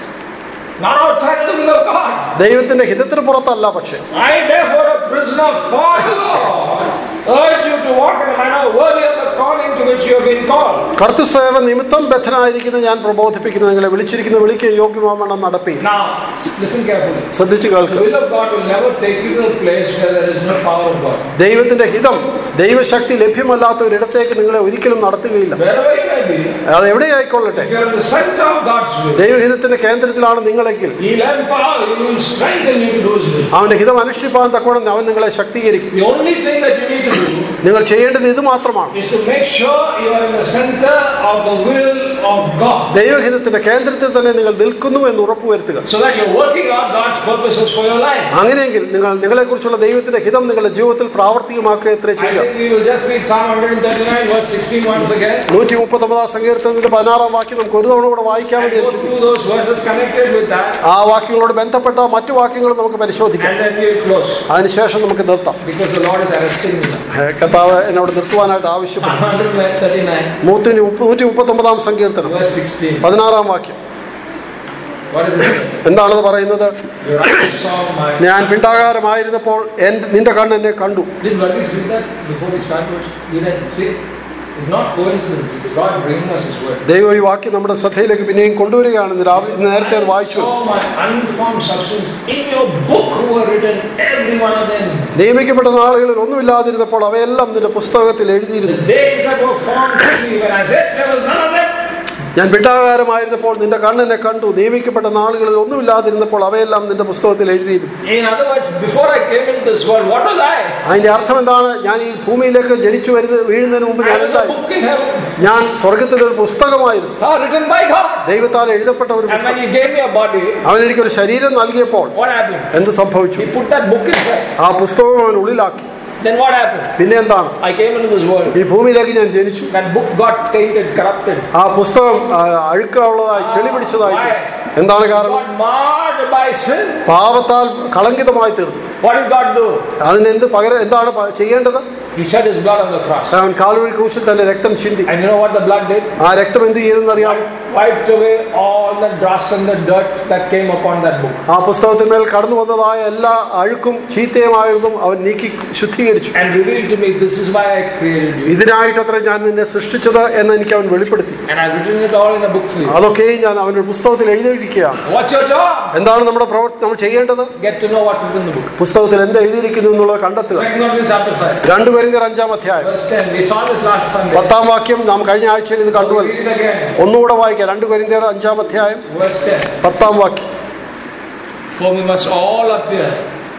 Not outside the will of God. ദൈവത്തിന്റെ ഹിതത്തിന് പുറത്തല്ല പക്ഷെ I, therefore, a prisoner for the Lord, urge you to walk in a manner worthy of the calling to which you have been called. കർത്തൃസേവ നിമിത്തം ബദ്ധനായിരിക്കുന്ന ഞാൻ പ്രബോധിപ്പിക്കുന്ന നിങ്ങളെ വിളിച്ചിരിക്കുന്ന വിളിക്ക് യോഗ്യമാവണ്ണം നടപ്പി Now, listen carefully. ശ്രദ്ധിച്ചു The കേൾക്കുക will of God will never take you to a place where there is no power of God. ദൈവത്തിന്റെ ഹിതം ദൈവശക്തി ലഭ്യമല്ലാത്ത ഒരിടത്തേക്ക് നിങ്ങളെ ഒരിക്കലും നടത്തുകയില്ല Wherever you may be, അത് എവിടെയായിക്കൊള്ളട്ടെ if you are in the center of God's will, ദൈവഹിതത്തിന്റെ കേന്ദ്രത്തിലാണ് നിങ്ങളെങ്കിൽ He'll empower you, He will strengthen you to do His will. അവന്റെ ഹിതം അനുഷ്ഠിപ്പാൻ തക്കോണം അവൻ നിങ്ങളെ ശക്തീകരിക്കും The only thing that you need to do നിങ്ങൾ ചെയ്യേണ്ടത് ഇത് മാത്രമാണ് is to make sure you are in the center of the will of God. ദൈവഹിതത്തിന്റെ കേന്ദ്രത്തിൽ തന്നെ നിങ്ങൾ നിൽക്കുന്നു എന്ന് ഉറപ്പുവരുത്തുക So that you're working out God's purposes for your life. അങ്ങനെയെങ്കിൽ നിങ്ങൾ നിങ്ങളെക്കുറിച്ചുള്ള ദൈവത്തിന്റെ ഹിതം നിങ്ങളുടെ ജീവിതത്തിൽ പ്രാവർത്തികമാക്കുക എത്ര I ചെയ്യുക think we will just read Psalm 139, verse 16 once again. നൂറ്റി മുപ്പത്തി ഒമ്പതാം സങ്കീർത്തനത്തിന്റെ പതിനാറാം വാക്യം നമുക്ക് ഒരു തവണ കൂടെ വായിക്കാമെന്ന് And go വിചാരിച്ചു through those verses connected with that, ആ വാക്യങ്ങളോട് ബന്ധപ്പെട്ട മറ്റു വാക്യങ്ങൾ നമുക്ക് പരിശോധിക്കാം and then we will close. അതിനുശേഷം നമുക്ക് നിർത്താം Because the Lord is arresting me now. ഏ, കർത്താവ് എന്നോട് നിർത്തുവാനായിട്ട് ആവശ്യപ്പെട്ടു Psalm 139, നൂറ്റി നൂറ്റി മുപ്പത്തി ഒമ്പതാം സങ്കീർത്തനം verse 16. പതിനാറാം വാക്യം What is it? എന്താണെന്ന് പറയുന്നത് Your eyes saw my. ഞാൻ പിണ്ടാകാരമായിരുന്നപ്പോൾ എൻ- നിന്റെ കണ്ണ് എന്നെ കണ്ടു Did Varghese read that before we started? You did see? It's not coincidence. It's God bringing us His word. ദൈവം ഈ വാക്യം നമ്മുടെ ശ്രദ്ധയിലേക്ക് പിന്നെയും കൊണ്ടുവരികയാണ് ഇന്ന് രാവിലെ ഇന്ന് നേരത്തെ അത് വായിച്ചു saw my unformed substance in your book were written, every one of them. നിയമിക്കപ്പെട്ട നാളുകളിൽ ഒന്നുമില്ലാതിരുന്നപ്പോൾ അവയെല്ലാം നിന്റെ പുസ്തകത്തിൽ The എഴുതിയിരുന്നു days that were formed to me when I said there was none of them. ഞാൻ പിണ്ടാകാരമായിരുന്നപ്പോൾ നിന്റെ കണ്ണെന്നെ കണ്ടു നിയമിക്കപ്പെട്ട നാളുകളിൽ ഒന്നുമില്ലാതിരുന്നപ്പോൾ അവയെല്ലാം നിന്റെ പുസ്തകത്തിൽ എഴുതിയിരുന്നു In other words, before I came into this world, what was I? അതിന്റെ അർത്ഥം എന്താണ് ഞാൻ ഈ ഭൂമിയിലേക്ക് ജനിച്ചു വരുന്ന വീഴുന്നതിന് മുമ്പ് ഞാൻ I was a എന്തായി book in heaven, ഞാൻ സ്വർഗത്തിലെ ഒരു പുസ്തകമായിരുന്നു ah, written by God. ദൈവത്താൽ എഴുതപ്പെട്ട ഒരു And when പുസ്തകം He gave me a body, അവൻ എനിക്കൊരു ശരീരം നൽകിയപ്പോൾ what happened? എന്ത് സംഭവിച്ചു He put that book inside. ആ പുസ്തകം അവൻ ഉള്ളിലാക്കി Then what happened? പിന്നെ എന്താണ് I came into this world. ഈ ഭൂമിയിലേക്ക് ഞാൻ ജനിച്ചു That book got tainted, corrupted. ആ പുസ്തകം ആ, അഴുക്കുള്ളതായി ചെളി പിടിച്ചതായി എന്താണ് കാരണം Got marred by sin. പാപത്താൽ കളങ്കിതമായി തീർന്നു What did God do? അതിന് എന്ത് പകരം എന്താണ് പ- ചെയ്യേണ്ടത് He shed His blood on the cross. അവൻ കാൽവരി ക്രൂശിൽ തന്നെ രക്തം ചിന്തി And you know what the blood did? ആ രക്തം എന്ത് ചെയ്തെന്നറിയാം Wiped away all the dust and the dirt that came upon that book. ആ പുസ്തകത്തിന്മേൽ കടന്നു വന്നതായ എല്ലാ അഴുക്കും ചീത്തയുമായതും അവൻ നീക്കി ശുദ്ധീകരിച്ചു And revealed to me, this is why I created you. ഇതിനായിട്ടത്ര ഞാൻ നിന്നെ സൃഷ്ടിച്ചത് എന്ന് എനിക്ക് അവൻ വെളിപ്പെടുത്തി And I've written it all in a book for you. അതൊക്കെയും ഞാൻ അവന്റെ പുസ്തകത്തിൽ എഴുതിയിരിക്കുകയാണ് What's your job? എന്താണ് നമ്മുടെ പ്രവർത്തി നമ്മൾ ചെയ്യേണ്ടത് Get to know what's written in the book. പുസ്തകത്തിൽ എന്ത് എഴുതിയിരിക്കുന്നു എന്നുള്ളത് കണ്ടെത്തുക Second Corinthians chapter 5. രണ്ടു പേരിന്റെ അഞ്ചാം അധ്യായം Verse 10. We saw this last Sunday. പത്താം വാക്യം നാം കഴിഞ്ഞ ആഴ്ചയിൽ ഇത് We'll കണ്ടുവല്ലോ read it again. ഒന്നുകൂടെ വായിക്കാം രണ്ടു പേരിന്റെ അഞ്ചാം അധ്യായം Verse 10. പത്താം വാക്യം For we must all appear.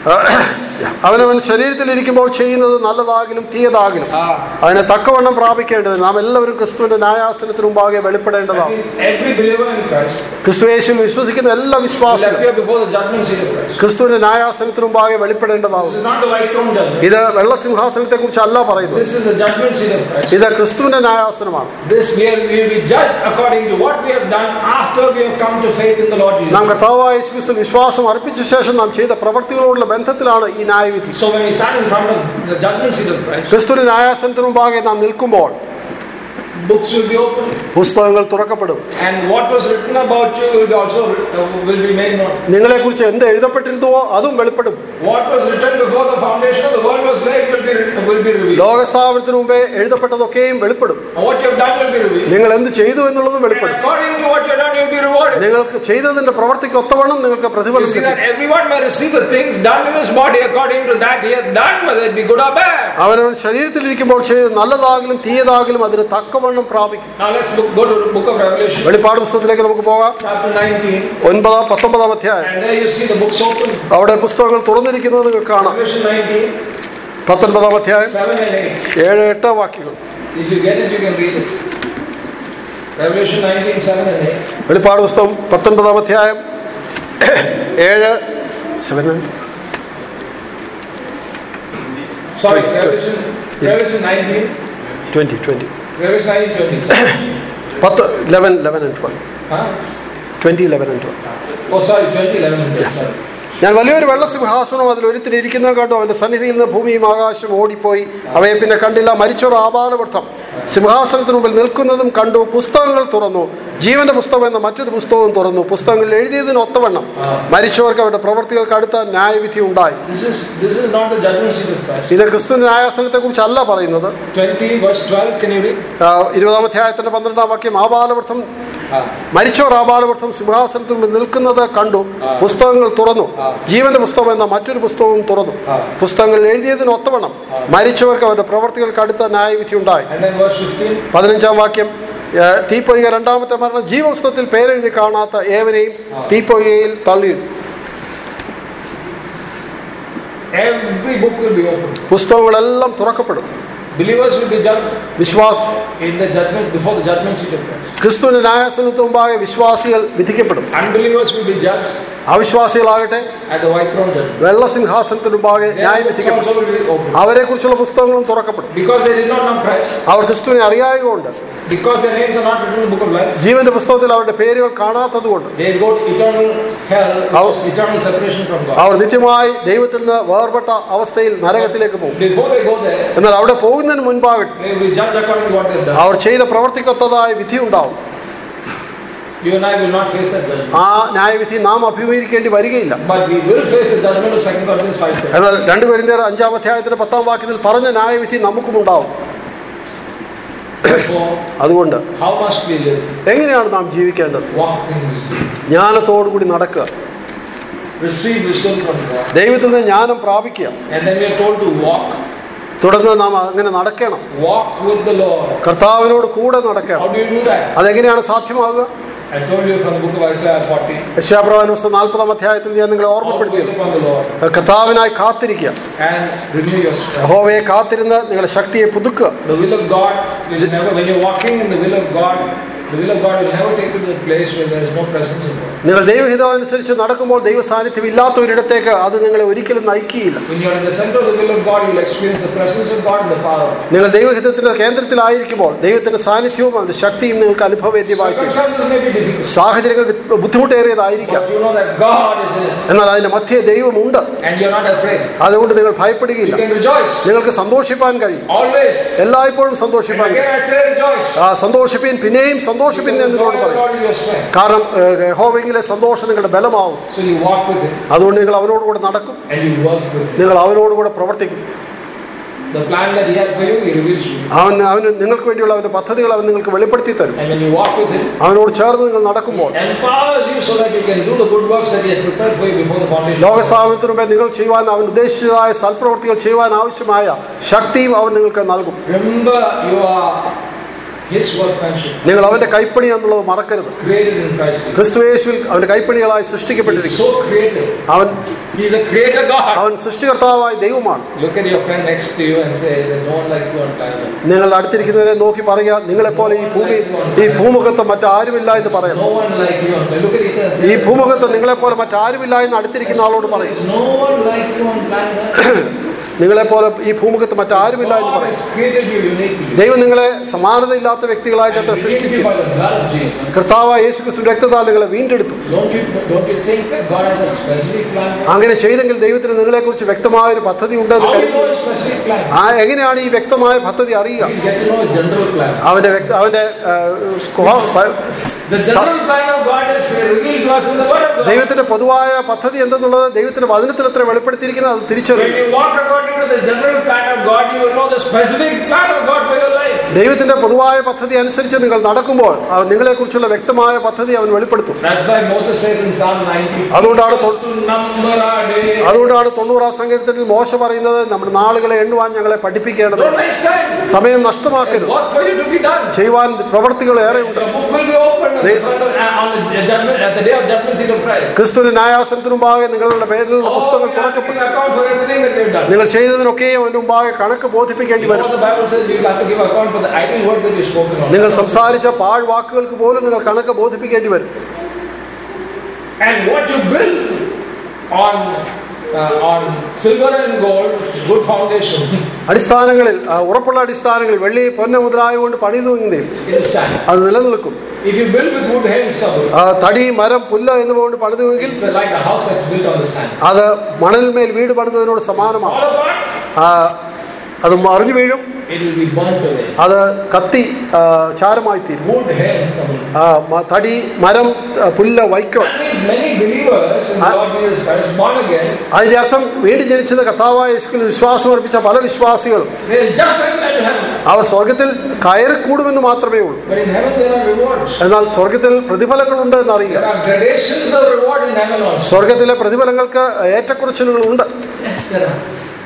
അവനവൻ ശരീരത്തിലിരിക്കുമ്പോൾ ചെയ്യുന്നത് നല്ലതാകിലും തീയതാകിലും Ah. അതിനെ തക്കവണ്ണം പ്രാപിക്കേണ്ടത് നാം എല്ലാവരും ക്രിസ്തുവിന്റെ ന്യായാസനത്തിന് മുമ്പാകെ That വെളിപ്പെടേണ്ടതാണ് means every believer in Christ ക്രിസ്തുവേശുവിൽ വിശ്വസിക്കുന്ന എല്ലാ will വിശ്വാസികളും appear before the judgment seat of Christ. ക്രിസ്തുവിന്റെ ന്യായാസനത്തിന് മുമ്പാകെ This വെളിപ്പെടേണ്ടതാവും is not the white throne judgment. ഇത് വെള്ളസിംഹാസനത്തെ കുറിച്ചല്ല പറയുന്നത് This is the judgment seat of Christ. ഇത് ക്രിസ്തുവിന്റെ ന്യായാസനമാണ് This we will, we will be judged according to what we have done after we have come to faith in the Lord നാം Jesus. കർത്താവായ യേശുക്രിസ്തു വിശ്വാസം അർപ്പിച്ച ശേഷം നാം ചെയ്ത പ്രവർത്തികളോടുള്ള ബന്ധത്തിലാണ് ഈ ന്യായവിധി So when we stand in front of the judgment seat of Christ, ക്രിസ്തുവിന്റെ ന്യായാസനത്തിന് മുമ്പാകെ നാം നിൽക്കുമ്പോൾ books will be opened, പുസ്തകങ്ങൾ തുറക്കപ്പെടും and what was written about you will be also uh, will be made known. നിങ്ങളെക്കുറിച്ച് എന്ത് എഴുതപ്പെട്ടിരുന്നുവോ അതും വെളിപ്പെടും What was written before the foundation of the world was laid will be will be revealed. ലോകസ്ഥാപനത്തിന് മുമ്പേ എഴുതപ്പെട്ടതൊക്കെയും വെളിപ്പെടും And what you have done will be revealed. നിങ്ങൾ എന്ത് ചെയ്തു എന്നുള്ളതും And വെളിപ്പെടും according to what you have done, you'll be rewarded. നിങ്ങൾക്ക് ചെയ്തതിന്റെ പ്രവർത്തിക്ക് ഒത്തവണ്ണം നിങ്ങൾക്ക് You പ്രതിഫലം see that കിട്ടും everyone may receive the things done in his body according to that he hath done, whether it be good or bad. അവനവൻ ശരീരത്തിലിരിക്കുമ്പോൾ ചെയ്ത് നല്ലതാകിലും തീയതാകിലും അതിന് തക്കവണ്ണം പ്രാപിക്കും Now let's look, go to the book of Revelation, വെളിപ്പാട് പുസ്തകത്തിലേക്ക് നമുക്ക് പോകാം chapter 19, ഒൻപതാം പത്തൊമ്പതാം അധ്യായം and there you see the books open. അവിടെ പുസ്തകങ്ങൾ തുറന്നിരിക്കുന്നത് നിങ്ങൾക്ക് കാണാം Revelation 19, പത്തൊൻപതാം അധ്യായം 7 and 8. ഏഴ് എട്ട് വാക്യങ്ങൾ If you get it, you can read it. Revelation 19, 7 and 8. വെളിപ്പാട് പുസ്തകം പത്തൊൻപതാം അധ്യായം ഏഴ് seven Sorry, Revelation, Revelation 19, twenty twenty Revelation 19, 20. Sorry. പത്ത് eleven eleven and twelve Huh? Twenty eleven and twelve Oh, sorry, 20, 11 and 12. Sorry. ഞാൻ വലിയൊരു വെള്ള സിംഹാസനവും അതിൽ ഒരുത്തിനിരിക്കുന്നത് കണ്ടു അവന്റെ സന്നിധിയിൽ നിന്ന് ഭൂമിയും ആകാശവും ഓടിപ്പോയി അവയെ പിന്നെ കണ്ടില്ല മരിച്ചൊരു ആപാലവൃത്തം സിംഹാസനത്തിന് മുമ്പിൽ നിൽക്കുന്നതും കണ്ടു പുസ്തകങ്ങൾ തുറന്നു ജീവന്റെ പുസ്തകം എന്ന മറ്റൊരു പുസ്തകവും തുറന്നു പുസ്തകങ്ങളിൽ എഴുതിയതിന് ഒത്തവണ്ണം മരിച്ചവർക്ക് അവരുടെ പ്രവൃത്തികൾക്ക് അടുത്ത ന്യായവിധി ഉണ്ടായി This is this is not the judgment seat of Christ. ഇത് ക്രിസ്തു ന്യായാസനത്തെ കുറിച്ചല്ല പറയുന്നത് 20 verse 12, can you read? ആ, ഇരുപതാം അധ്യായത്തിന്റെ പന്ത്രണ്ടാം വാക്യം ആപാലവൃത്തം Ah. മരിച്ചവർ ആപാലവൃത്തം സിംഹാസനത്തിൽ മുമ്പിൽ നിൽക്കുന്നത് കണ്ടു പുസ്തകങ്ങൾ തുറന്നു ജീവന്റെ പുസ്തകം എന്ന മറ്റൊരു പുസ്തകവും തുറന്നു ആ. പുസ്തകങ്ങൾ എഴുതിയതിന് ഒത്തവണ്ണം മരിച്ചവർക്ക് അവരുടെ പ്രവൃത്തികൾക്ക് അടുത്ത ന്യായവിധി ഉണ്ടായി And then verse 15. പതിനഞ്ചാം വാക്യം ഏ, തീപ്പൊയ്ക രണ്ടാമത്തെ മരണം ജീവപുസ്തകത്തിൽ പേരെഴുതി കാണാത്ത ഏവനെയും തീപ്പൊയ്കയിൽ തള്ളിയിടും Every book will be opened. പുസ്തകങ്ങളെല്ലാം തുറക്കപ്പെടും Believers will be judged വിശ്വാസം in the judgment before the judgment seat of Christ. ക്രിസ്തുവിന്റെ ന്യായാസനത്തിന് മുമ്പാകെ വിശ്വാസികൾ വിധിക്കപ്പെടും Unbelievers will be judged അവിശ്വാസികളാകട്ടെ at the white throne judgment. വെള്ള സിംഹാസനത്തിന് മുമ്പാകെ ന്യായം Their books വിധിക്കപ്പെടും also will be opened. അവരെ കുറിച്ചുള്ള പുസ്തകങ്ങളും തുറക്കപ്പെടും Because they did not know Christ, അവർ ക്രിസ്തുവിനെ അറിയായതുകൊണ്ട് because their names are not written in the book of life, ജീവന്റെ പുസ്തകത്തിൽ അവരുടെ പേരുകൾ കാണാത്തതുകൊണ്ട് they go to eternal hell, which How- is eternal separation from God. അവർ നിത്യമായി ദൈവത്തിൽ നിന്ന് വേർപെട്ട അവസ്ഥയിൽ നരകത്തിലേക്ക് പോകും Before they go there, എന്നാൽ അവിടെ പോകുന്നതിന് മുൻപാകട്ടെ they will be judged according to what they've done. അവർ ചെയ്ത പ്രവർത്തിക്കൊത്തതായ വിധി ഉണ്ടാവും You and I will not face that judgment. ആ ന്യായവിധി നാം അഭിമുഖീകരിക്കേണ്ടി വരികയില്ല But we will face the judgment of 2 Corinthians 5 എന്നാൽ രണ്ടു പേരിന്റെ അഞ്ചാം അധ്യായത്തിന്റെ പത്താം വാക്യത്തിൽ പറഞ്ഞ ന്യായവിധി നമുക്കും ഉണ്ടാവും Therefore, അതുകൊണ്ട് how must we live? എങ്ങനെയാണ് നാം ജീവിക്കേണ്ടത് Walk in wisdom. ജ്ഞാനത്തോടുകൂടി നടക്കുക Receive wisdom from God. ദൈവത്തിൽ നിന്ന് ജ്ഞാനം പ്രാപിക്കുക And then we are told to walk. തുടർന്ന് നാം അങ്ങനെ നടക്കണം Walk with the Lord. കർത്താവിനോട് കൂടെ നടക്കണം How do you do that? അതെങ്ങനെയാണ് സാധ്യമാകുക I told you from the book of Isaiah 40. യശാപ്രവാന നാൽപ്പതാം അധ്യായത്തിൽ ഞാൻ നിങ്ങളെ How to ഓർമ്മപ്പെടുത്തി wait upon the Lord കർത്താവിനായി കാത്തിരിക്കുക and renew your strength. യഹോവയെ കാത്തിരുന്ന് നിങ്ങളുടെ ശക്തിയെ പുതുക്കുക The will of God will never, when you're walking in the will of God, the will of God will never take you to the place where there is no presence of God. നിങ്ങൾ ദൈവഹിതം അനുസരിച്ച് നടക്കുമ്പോൾ ദൈവ സാന്നിധ്യം ഇല്ലാത്ത ഒരിടത്തേക്ക് അത് നിങ്ങളെ ഒരിക്കലും നയിക്കുകയില്ല When you're in the center of the will of God, you will experience the presence of God and the power of God. നിങ്ങൾ ദൈവഹിതത്തിന്റെ കേന്ദ്രത്തിലായിരിക്കുമ്പോൾ ദൈവത്തിന്റെ സാന്നിധ്യവും അതിന്റെ ശക്തിയും നിങ്ങൾക്ക് അനുഭവവേദ്യമായി തീരും. Circumstances may be difficult, സാഹചര്യങ്ങൾ വി- ബുദ്ധിമുട്ടേറിയതായിരിക്കാം but you know that God is in it എന്നാൽ അതിന്റെ മധ്യേ ദൈവമുണ്ട് and you're not afraid. അതുകൊണ്ട് നിങ്ങൾ You ഭയപ്പെടുകയില്ല can rejoice നിങ്ങൾക്ക് സന്തോഷിപ്പാൻ കഴിയും always. എല്ലായ്പ്പോഴും And സന്തോഷിപ്പാൻ കഴിയും again, I say rejoice. ആ സന്തോഷിപ്പിൻ പിന്നെയും സന്തോഷിപ്പിൻ Because എന്ന് the joy നിങ്ങളോട് of the പറയും Lord is your strength. കാരണം ഹോവെങ്കിലെ സന്തോഷം നിങ്ങളുടെ ബലമാവും So you walk with Him അതുകൊണ്ട് നിങ്ങൾ അവനോടുകൂടെ നടക്കും and you work with Him. നിങ്ങൾ അവനോടുകൂടെ പ്രവർത്തിക്കും The plan that He had for you, He reveals to you. അവൻ അവന് നിങ്ങൾക്ക് വേണ്ടിയുള്ള അവന്റെ പദ്ധതികൾ അവൻ നിങ്ങൾക്ക് വെളിപ്പെടുത്തി തരും And when you walk with Him, അവനോട് ചേർന്ന് നിങ്ങൾ നടക്കുമ്പോൾ empowers you so that you can do the good works that He had prepared for you before the foundation. of the world. ലോകസ്ഥാപനത്തിനു മുമ്പേ നിങ്ങൾ ചെയ്യുവാൻ അവൻ ഉദ്ദേശിച്ചതായ സൽപ്രവർത്തികൾ ചെയ്യുവാൻ ആവശ്യമായ ശക്തിയും അവൻ നിങ്ങൾക്ക് നൽകും Remember, you are His workmanship, നിങ്ങൾ അവന്റെ കൈപ്പണി എന്നുള്ളത് മറക്കരുത് created in Christ. Jesus. ക്രിസ്തുയേശുവിൽ അവന്റെ കൈപ്പണികളായി He's സൃഷ്ടിക്കപ്പെട്ടിരിക്കും so creative. അവൻ He's a creator God. അവൻ സൃഷ്ടികർത്താവായ ദൈവമാണ് Look at your friend next to you and say, There's no one like you on planet. നിങ്ങൾ അടുത്തിരിക്കുന്നവരെ നോക്കി പറയുക നിങ്ങളെപ്പോലെ ഈ ഭൂമി ഈ ഭൂമുഖത്ത് മറ്റാരുമില്ല എന്ന് പറയണം No one like you on planet. Look at each other and ഈ say, ഭൂമുഖത്ത് നിങ്ങളെപ്പോലെ മറ്റാരുമില്ല എന്ന് അടുത്തിരിക്കുന്ന ആളോട് പറയും There's no one like you on planet. നിങ്ങളെപ്പോലെ ഈ ഭൂമുഖത്ത് മറ്റാരുമില്ല എന്ന് God പറയും has created you uniquely. ദൈവം നിങ്ങളെ സമാനതയില്ലാത്ത വ്യക്തികളായിട്ട് And അത്ര redeemed സൃഷ്ടിച്ചു you by the blood of Jesus. കർത്താവായ യേശു ക്രിസ്തു രക്തത്താൽ നിങ്ങളെ വീണ്ടെടുത്തു Don't you, don't you think that God has a specific plan? അങ്ങനെ ചെയ്തെങ്കിൽ ദൈവത്തിന് നിങ്ങളെക്കുറിച്ച് വ്യക്തമായ ഒരു പദ്ധതി ഉണ്ടെന്ന് How do you കരുതി know His specific plan? ആ എങ്ങനെയാണ് ഈ വ്യക്തമായ പദ്ധതി അറിയുക Please get to know His general plan. അവന്റെ വ്യക്ത അവന്റെ ആ, സ്വഭാവ- പ- The general plan of God is revealed to us in the Word of God. ദൈവത്തിന്റെ പൊതുവായ പദ്ധതി എന്തെന്നുള്ളത് ദൈവത്തിന്റെ വചനത്തിൽ എത്ര വെളിപ്പെടുത്തിയിരിക്കുന്നത് അത് When തിരിച്ചറിയും you walk according to the general plan of God, you will know the specific plan of God for your life. ദൈവത്തിന്റെ പൊതുവായ പദ്ധതി അനുസരിച്ച് നിങ്ങൾ നടക്കുമ്പോൾ നിങ്ങളെ കുറിച്ചുള്ള വ്യക്തമായ പദ്ധതി അവൻ വെളിപ്പെടുത്തും That's why Moses says in Psalm 90, അതുകൊണ്ടാണ് "Teach us to number our days." അതുകൊണ്ടാണ് തൊണ്ണൂറാം സങ്കീർത്തനത്തിൽ മോശ പറയുന്നത് നമ്മുടെ നാളുകളെ എണ്ണുവാൻ ഞങ്ങളെ പഠിപ്പിക്കേണ്ടത് Don't waste time. സമയം നഷ്ടമാക്കരുത് Work for you to be done. ചെയ്യുവാൻ പ്രവർത്തികൾ ഏറെയുണ്ട് The book will be opened at the, front of, uh, on the judgment, at the day of judgment seat of Christ. ക്രിസ്തുവിന് ന്യായാസനത്തിനു മുമ്പാകെ നിങ്ങളുടെ പേരിലുള്ള Oh, പുസ്തകങ്ങൾ we have to തുറക്കപ്പെടും give account for everything that we've done. നിങ്ങൾ ചെയ്തതിനൊക്കെയും അവന്റെ മുമ്പാകെ കണക്ക് ബോധിപ്പിക്കേണ്ടി You know വരും what the Bible says? You have to give account for the idle words that you've spoken on. നിങ്ങൾ സംസാരിച്ച പാഴ്വാക്കുകൾക്ക് പോലും നിങ്ങൾ കണക്ക് ബോധിപ്പിക്കേണ്ടി വരും And what you build on uh, on silver and gold, good foundation, അടിസ്ഥാനങ്ങളിൽ ആ, ഉറപ്പുള്ള അടിസ്ഥാനങ്ങളിൽ വെള്ളി പൊന്ന മുതലായതുകൊണ്ട് പണിതുവെങ്കിൽ it will stand. അത് നിലനിൽക്കും If you build with wood, hay, and stubble, ആ, തടി മരം പുല്ല് എന്നിവ കൊണ്ട് പണിതുവെങ്കിൽ it's like a house that's built on the sand. അത് മണലിന്മേൽ വീട് പണിതതിനോട് സമാനമാണ് All apart, ആ, അത് മറിഞ്ഞു വീഴും it will be burnt away. അത് കത്തി ആ, ചാരമായി തീരും Wood, hay, and stubble. ആ, മ- തടി മരം ആ, പുല്ല് വൈക്കോ That means many believers in the Lord Jesus Christ, born again, അതിന്റെ അർത്ഥം വീണ്ടും ജനിച്ചത് കർത്താവായ യേശുവിൽ വിശ്വാസം അർപ്പിച്ച പല വിശ്വാസികളും they will just enter into heaven. അവർ സ്വർഗത്തിൽ കയറി കൂടുമെന്ന് മാത്രമേ ഉള്ളൂ But in heaven there are rewards. എന്നാൽ സ്വർഗത്തിൽ പ്രതിഫലങ്ങളുണ്ട് എന്നറിയുക There are gradations of reward in heaven also. സ്വർഗത്തിലെ പ്രതിഫലങ്ങൾക്ക് ഏറ്റക്കുറച്ചിലുകളുണ്ട് Yes, there are.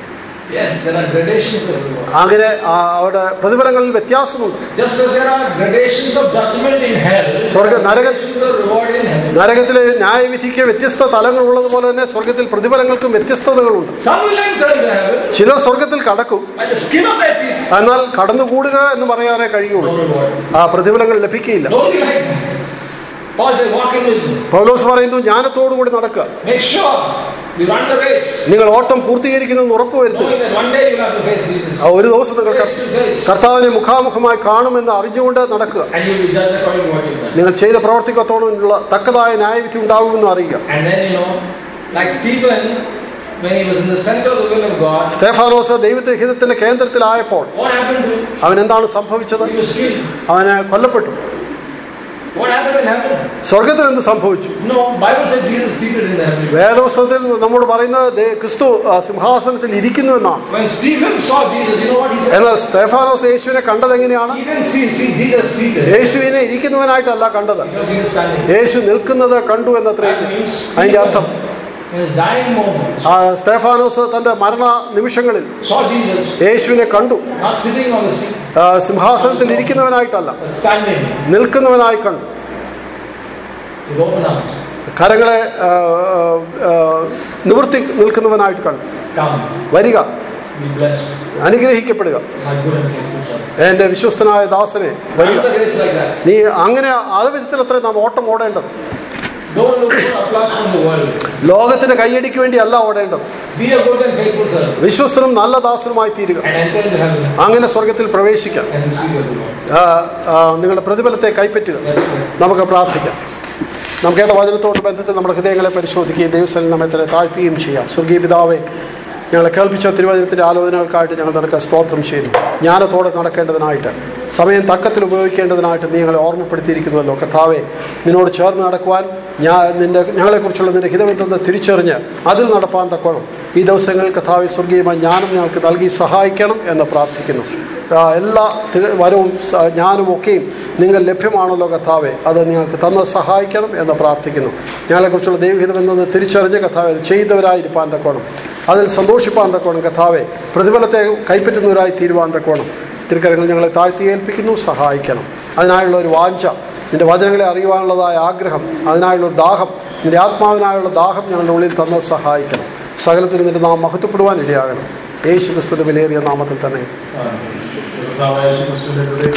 Yes, there are gradations of reward. അങ്ങനെ ആ, അവിടെ പ്രതിഫലങ്ങളിൽ വ്യത്യാസമുണ്ട് Just as there are gradations of judgment in hell, there സ്വർഗ are നരക gradations of reward in heaven. നരകത്തിലെ ന്യായവിധിക്ക് വ്യത്യസ്ത തലങ്ങൾ ഉള്ളതുപോലെ തന്നെ സ്വർഗത്തിൽ പ്രതിഫലങ്ങൾക്കും വ്യത്യസ്തതകളുണ്ട് Some will enter into heaven ചിലർ സ്വർഗത്തിൽ കടക്കും by the skin of their teeth. എന്നാൽ കടന്നുകൂടുക എന്ന് പറയാനേ കഴിയുള്ളൂ No reward. ആ പ്രതിഫലങ്ങൾ ലഭിക്കുകയില്ല Don't be like that. Paul says, walk in wisdom. പൗലോസ് പറയുന്നു ജ്ഞാനത്തോടുകൂടി നടക്കുക Make sure you run the race, നിങ്ങൾ ഓട്ടം പൂർത്തീകരിക്കുന്നെന്ന് ഉറപ്പുവരുത്തുക knowing that one day you'll have to face Jesus. ആ ഒരു ദിവസം നിങ്ങൾ Face to face. കർത്താവിനെ മുഖാമുഖമായി കാണുമെന്ന് അറിഞ്ഞുകൊണ്ട് നടക്കുക And you'll be judged according to what you've done. നിങ്ങൾ ചെയ്ത പ്രവർത്തിക്കത്തോടുള്ള തക്കതായ ന്യായവിധി ഉണ്ടാകുമെന്ന് അറിയുക And then, you know, like Stephen, when he was in the center of the will of God, Stephanos ദൈവത്തിന്റെ ഹിതത്തിന്റെ കേന്ദ്രത്തിലായപ്പോൾ what happened to him? അവൻ എന്താണ് സംഭവിച്ചത് He was killed. അവന് കൊല്ലപ്പെട്ടു What happened in heaven? സ്വർഗത്തിൽ എന്ത് സംഭവിച്ചു No, Bible says Jesus is seated in the heavenly. വേദപുസ്തകത്തിൽ നമ്മോട് പറയുന്നത് ദേ- ക്രിസ്തു ആ, സിംഹാസനത്തിൽ ഇരിക്കുന്നു എന്നാണ് When Stephen saw Jesus, you know what he said? എന്നാൽ സ്തേഫാനോസ് യേശുവിനെ കണ്ടത് എങ്ങനെയാണ് He didn't see, see Jesus seated. യേശുവിനെ ഇരിക്കുന്നവനായിട്ടല്ല കണ്ടത് He saw Jesus standing. യേശു നിൽക്കുന്നത് കണ്ടു എന്നത്രേ That means അതിന്റെ അർത്ഥം in his dying moments, ആ സ്തേഫാനോസ് തന്റെ മരണ നിമിഷങ്ങളിൽ saw Jesus യേശുവിനെ കണ്ടു not sitting on the seat, ആ, സിംഹാസനത്തിൽ ഇരിക്കുന്നവനായിട്ടല്ല but standing നിൽക്കുന്നവനായി കണ്ടു with open arms. കരങ്ങളെ ആ, ആ, നിവർത്തി നിൽക്കുന്നവനായിട്ട് കണ്ടു Come, വരിക be blessed, അനുഗ്രഹിക്കപ്പെടുക my good and faithful son. എന്റെ വിശ്വസ്തനായ ദാസനെ വരിക Run the race like that. നീ അങ്ങനെ ആ വിധത്തിൽ അത്ര നാം ഓട്ടം ഓടേണ്ടത് Don't look for applause from the world. ലോകത്തിന്റെ കൈയടിക്ക് വേണ്ടി അല്ല ഓടേണ്ടത് Be a good and faithful servant വിശ്വസ്തനും നല്ല ദാസനുമായി തീരുക and enter into heaven അങ്ങനെ സ്വർഗത്തിൽ പ്രവേശിക്കാം and receive the reward. ആ, ആ, നിങ്ങളുടെ പ്രതിഫലത്തെ കൈപ്പറ്റുക That's it. നമുക്ക് പ്രാർത്ഥിക്കാം നമുക്ക് കേട്ട വചനത്തോട് ബന്ധത്തിൽ നമ്മുടെ ഹൃദയങ്ങളെ പരിശോധിക്കുകയും ദൈവസ്ഥലം നമ്മെ തന്നെ താഴ്ത്തുകയും ചെയ്യാം സ്വർഗീയ പിതാവെ ഞങ്ങളെ കേൾപ്പിച്ച തിരുവചനത്തിന്റെ ആലോചനകൾക്കായിട്ട് ഞങ്ങൾ നിനക്ക് സ്തോത്രം ചെയ്യുന്നു ജ്ഞാനത്തോടെ നടക്കേണ്ടതിനായിട്ട് സമയം തക്കത്തിൽ ഉപയോഗിക്കേണ്ടതിനായിട്ട് നീ ഞങ്ങളെ ഓർമ്മപ്പെടുത്തിയിരിക്കുന്നുവല്ലോ കഥാവെ നിന്നോട് ചേർന്ന് നടക്കുവാൻ ഞാൻ നിന്റെ ഞങ്ങളെക്കുറിച്ചുള്ള നിന്റെ ഹിതമെന്തെന്ന് തിരിച്ചറിഞ്ഞ് അതിൽ നടപ്പാൻ തക്കോണം ഈ ദിവസങ്ങളിൽ കഥാവെ സ്വർഗീയമായ ജ്ഞാനം ഞങ്ങൾക്ക് നൽകി സഹായിക്കണം എന്ന് പ്രാർത്ഥിക്കുന്നു ആ, എല്ലാ തി- വരവും സ- ജ്ഞാനവും ഒക്കെയും നിങ്ങൾ ലഭ്യമാണല്ലോ കർത്താവെ അത് നിങ്ങൾക്ക് തന്ന് സഹായിക്കണം എന്ന് പ്രാർത്ഥിക്കുന്നു ഞങ്ങളെക്കുറിച്ചുള്ള ദൈവഹിതം എന്നത് തിരിച്ചറിഞ്ഞ് കർത്താവെ അത് ചെയ്തവരായിരിക്കാൻ തക്കോണം അതിൽ സന്തോഷിപ്പാൻ തക്കോണം കർത്താവെ പ്രതിഫലത്തെ കൈപ്പറ്റുന്നവരായി തീരുവാൻ തക്കോണം തിരുക്കരങ്ങൾ ഞങ്ങളെ താഴ്ത്തി ഏൽപ്പിക്കുന്നു സഹായിക്കണം അതിനായുള്ള ഒരു വാഞ്ച നിന്റെ വചനങ്ങളെ അറിയുവാനുള്ളതായ ആഗ്രഹം അതിനായുള്ള ഒരു ദാഹം നിന്റെ ആത്മാവിനായുള്ള ദാഹം ഞങ്ങളുടെ ഉള്ളിൽ തന്ന് സഹായിക്കണം സകലത്തിന് നിന്റെ നാം മഹത്വപ്പെടുവാൻ ഇടയാകണം യേശു ക്രിസ്തുവിന്റെ വിലയേറിയ നാമത്തിൽ തന്നെ കർത്താവായ യേശുക്രിസ്തുവിന്റെ ഹൃദയ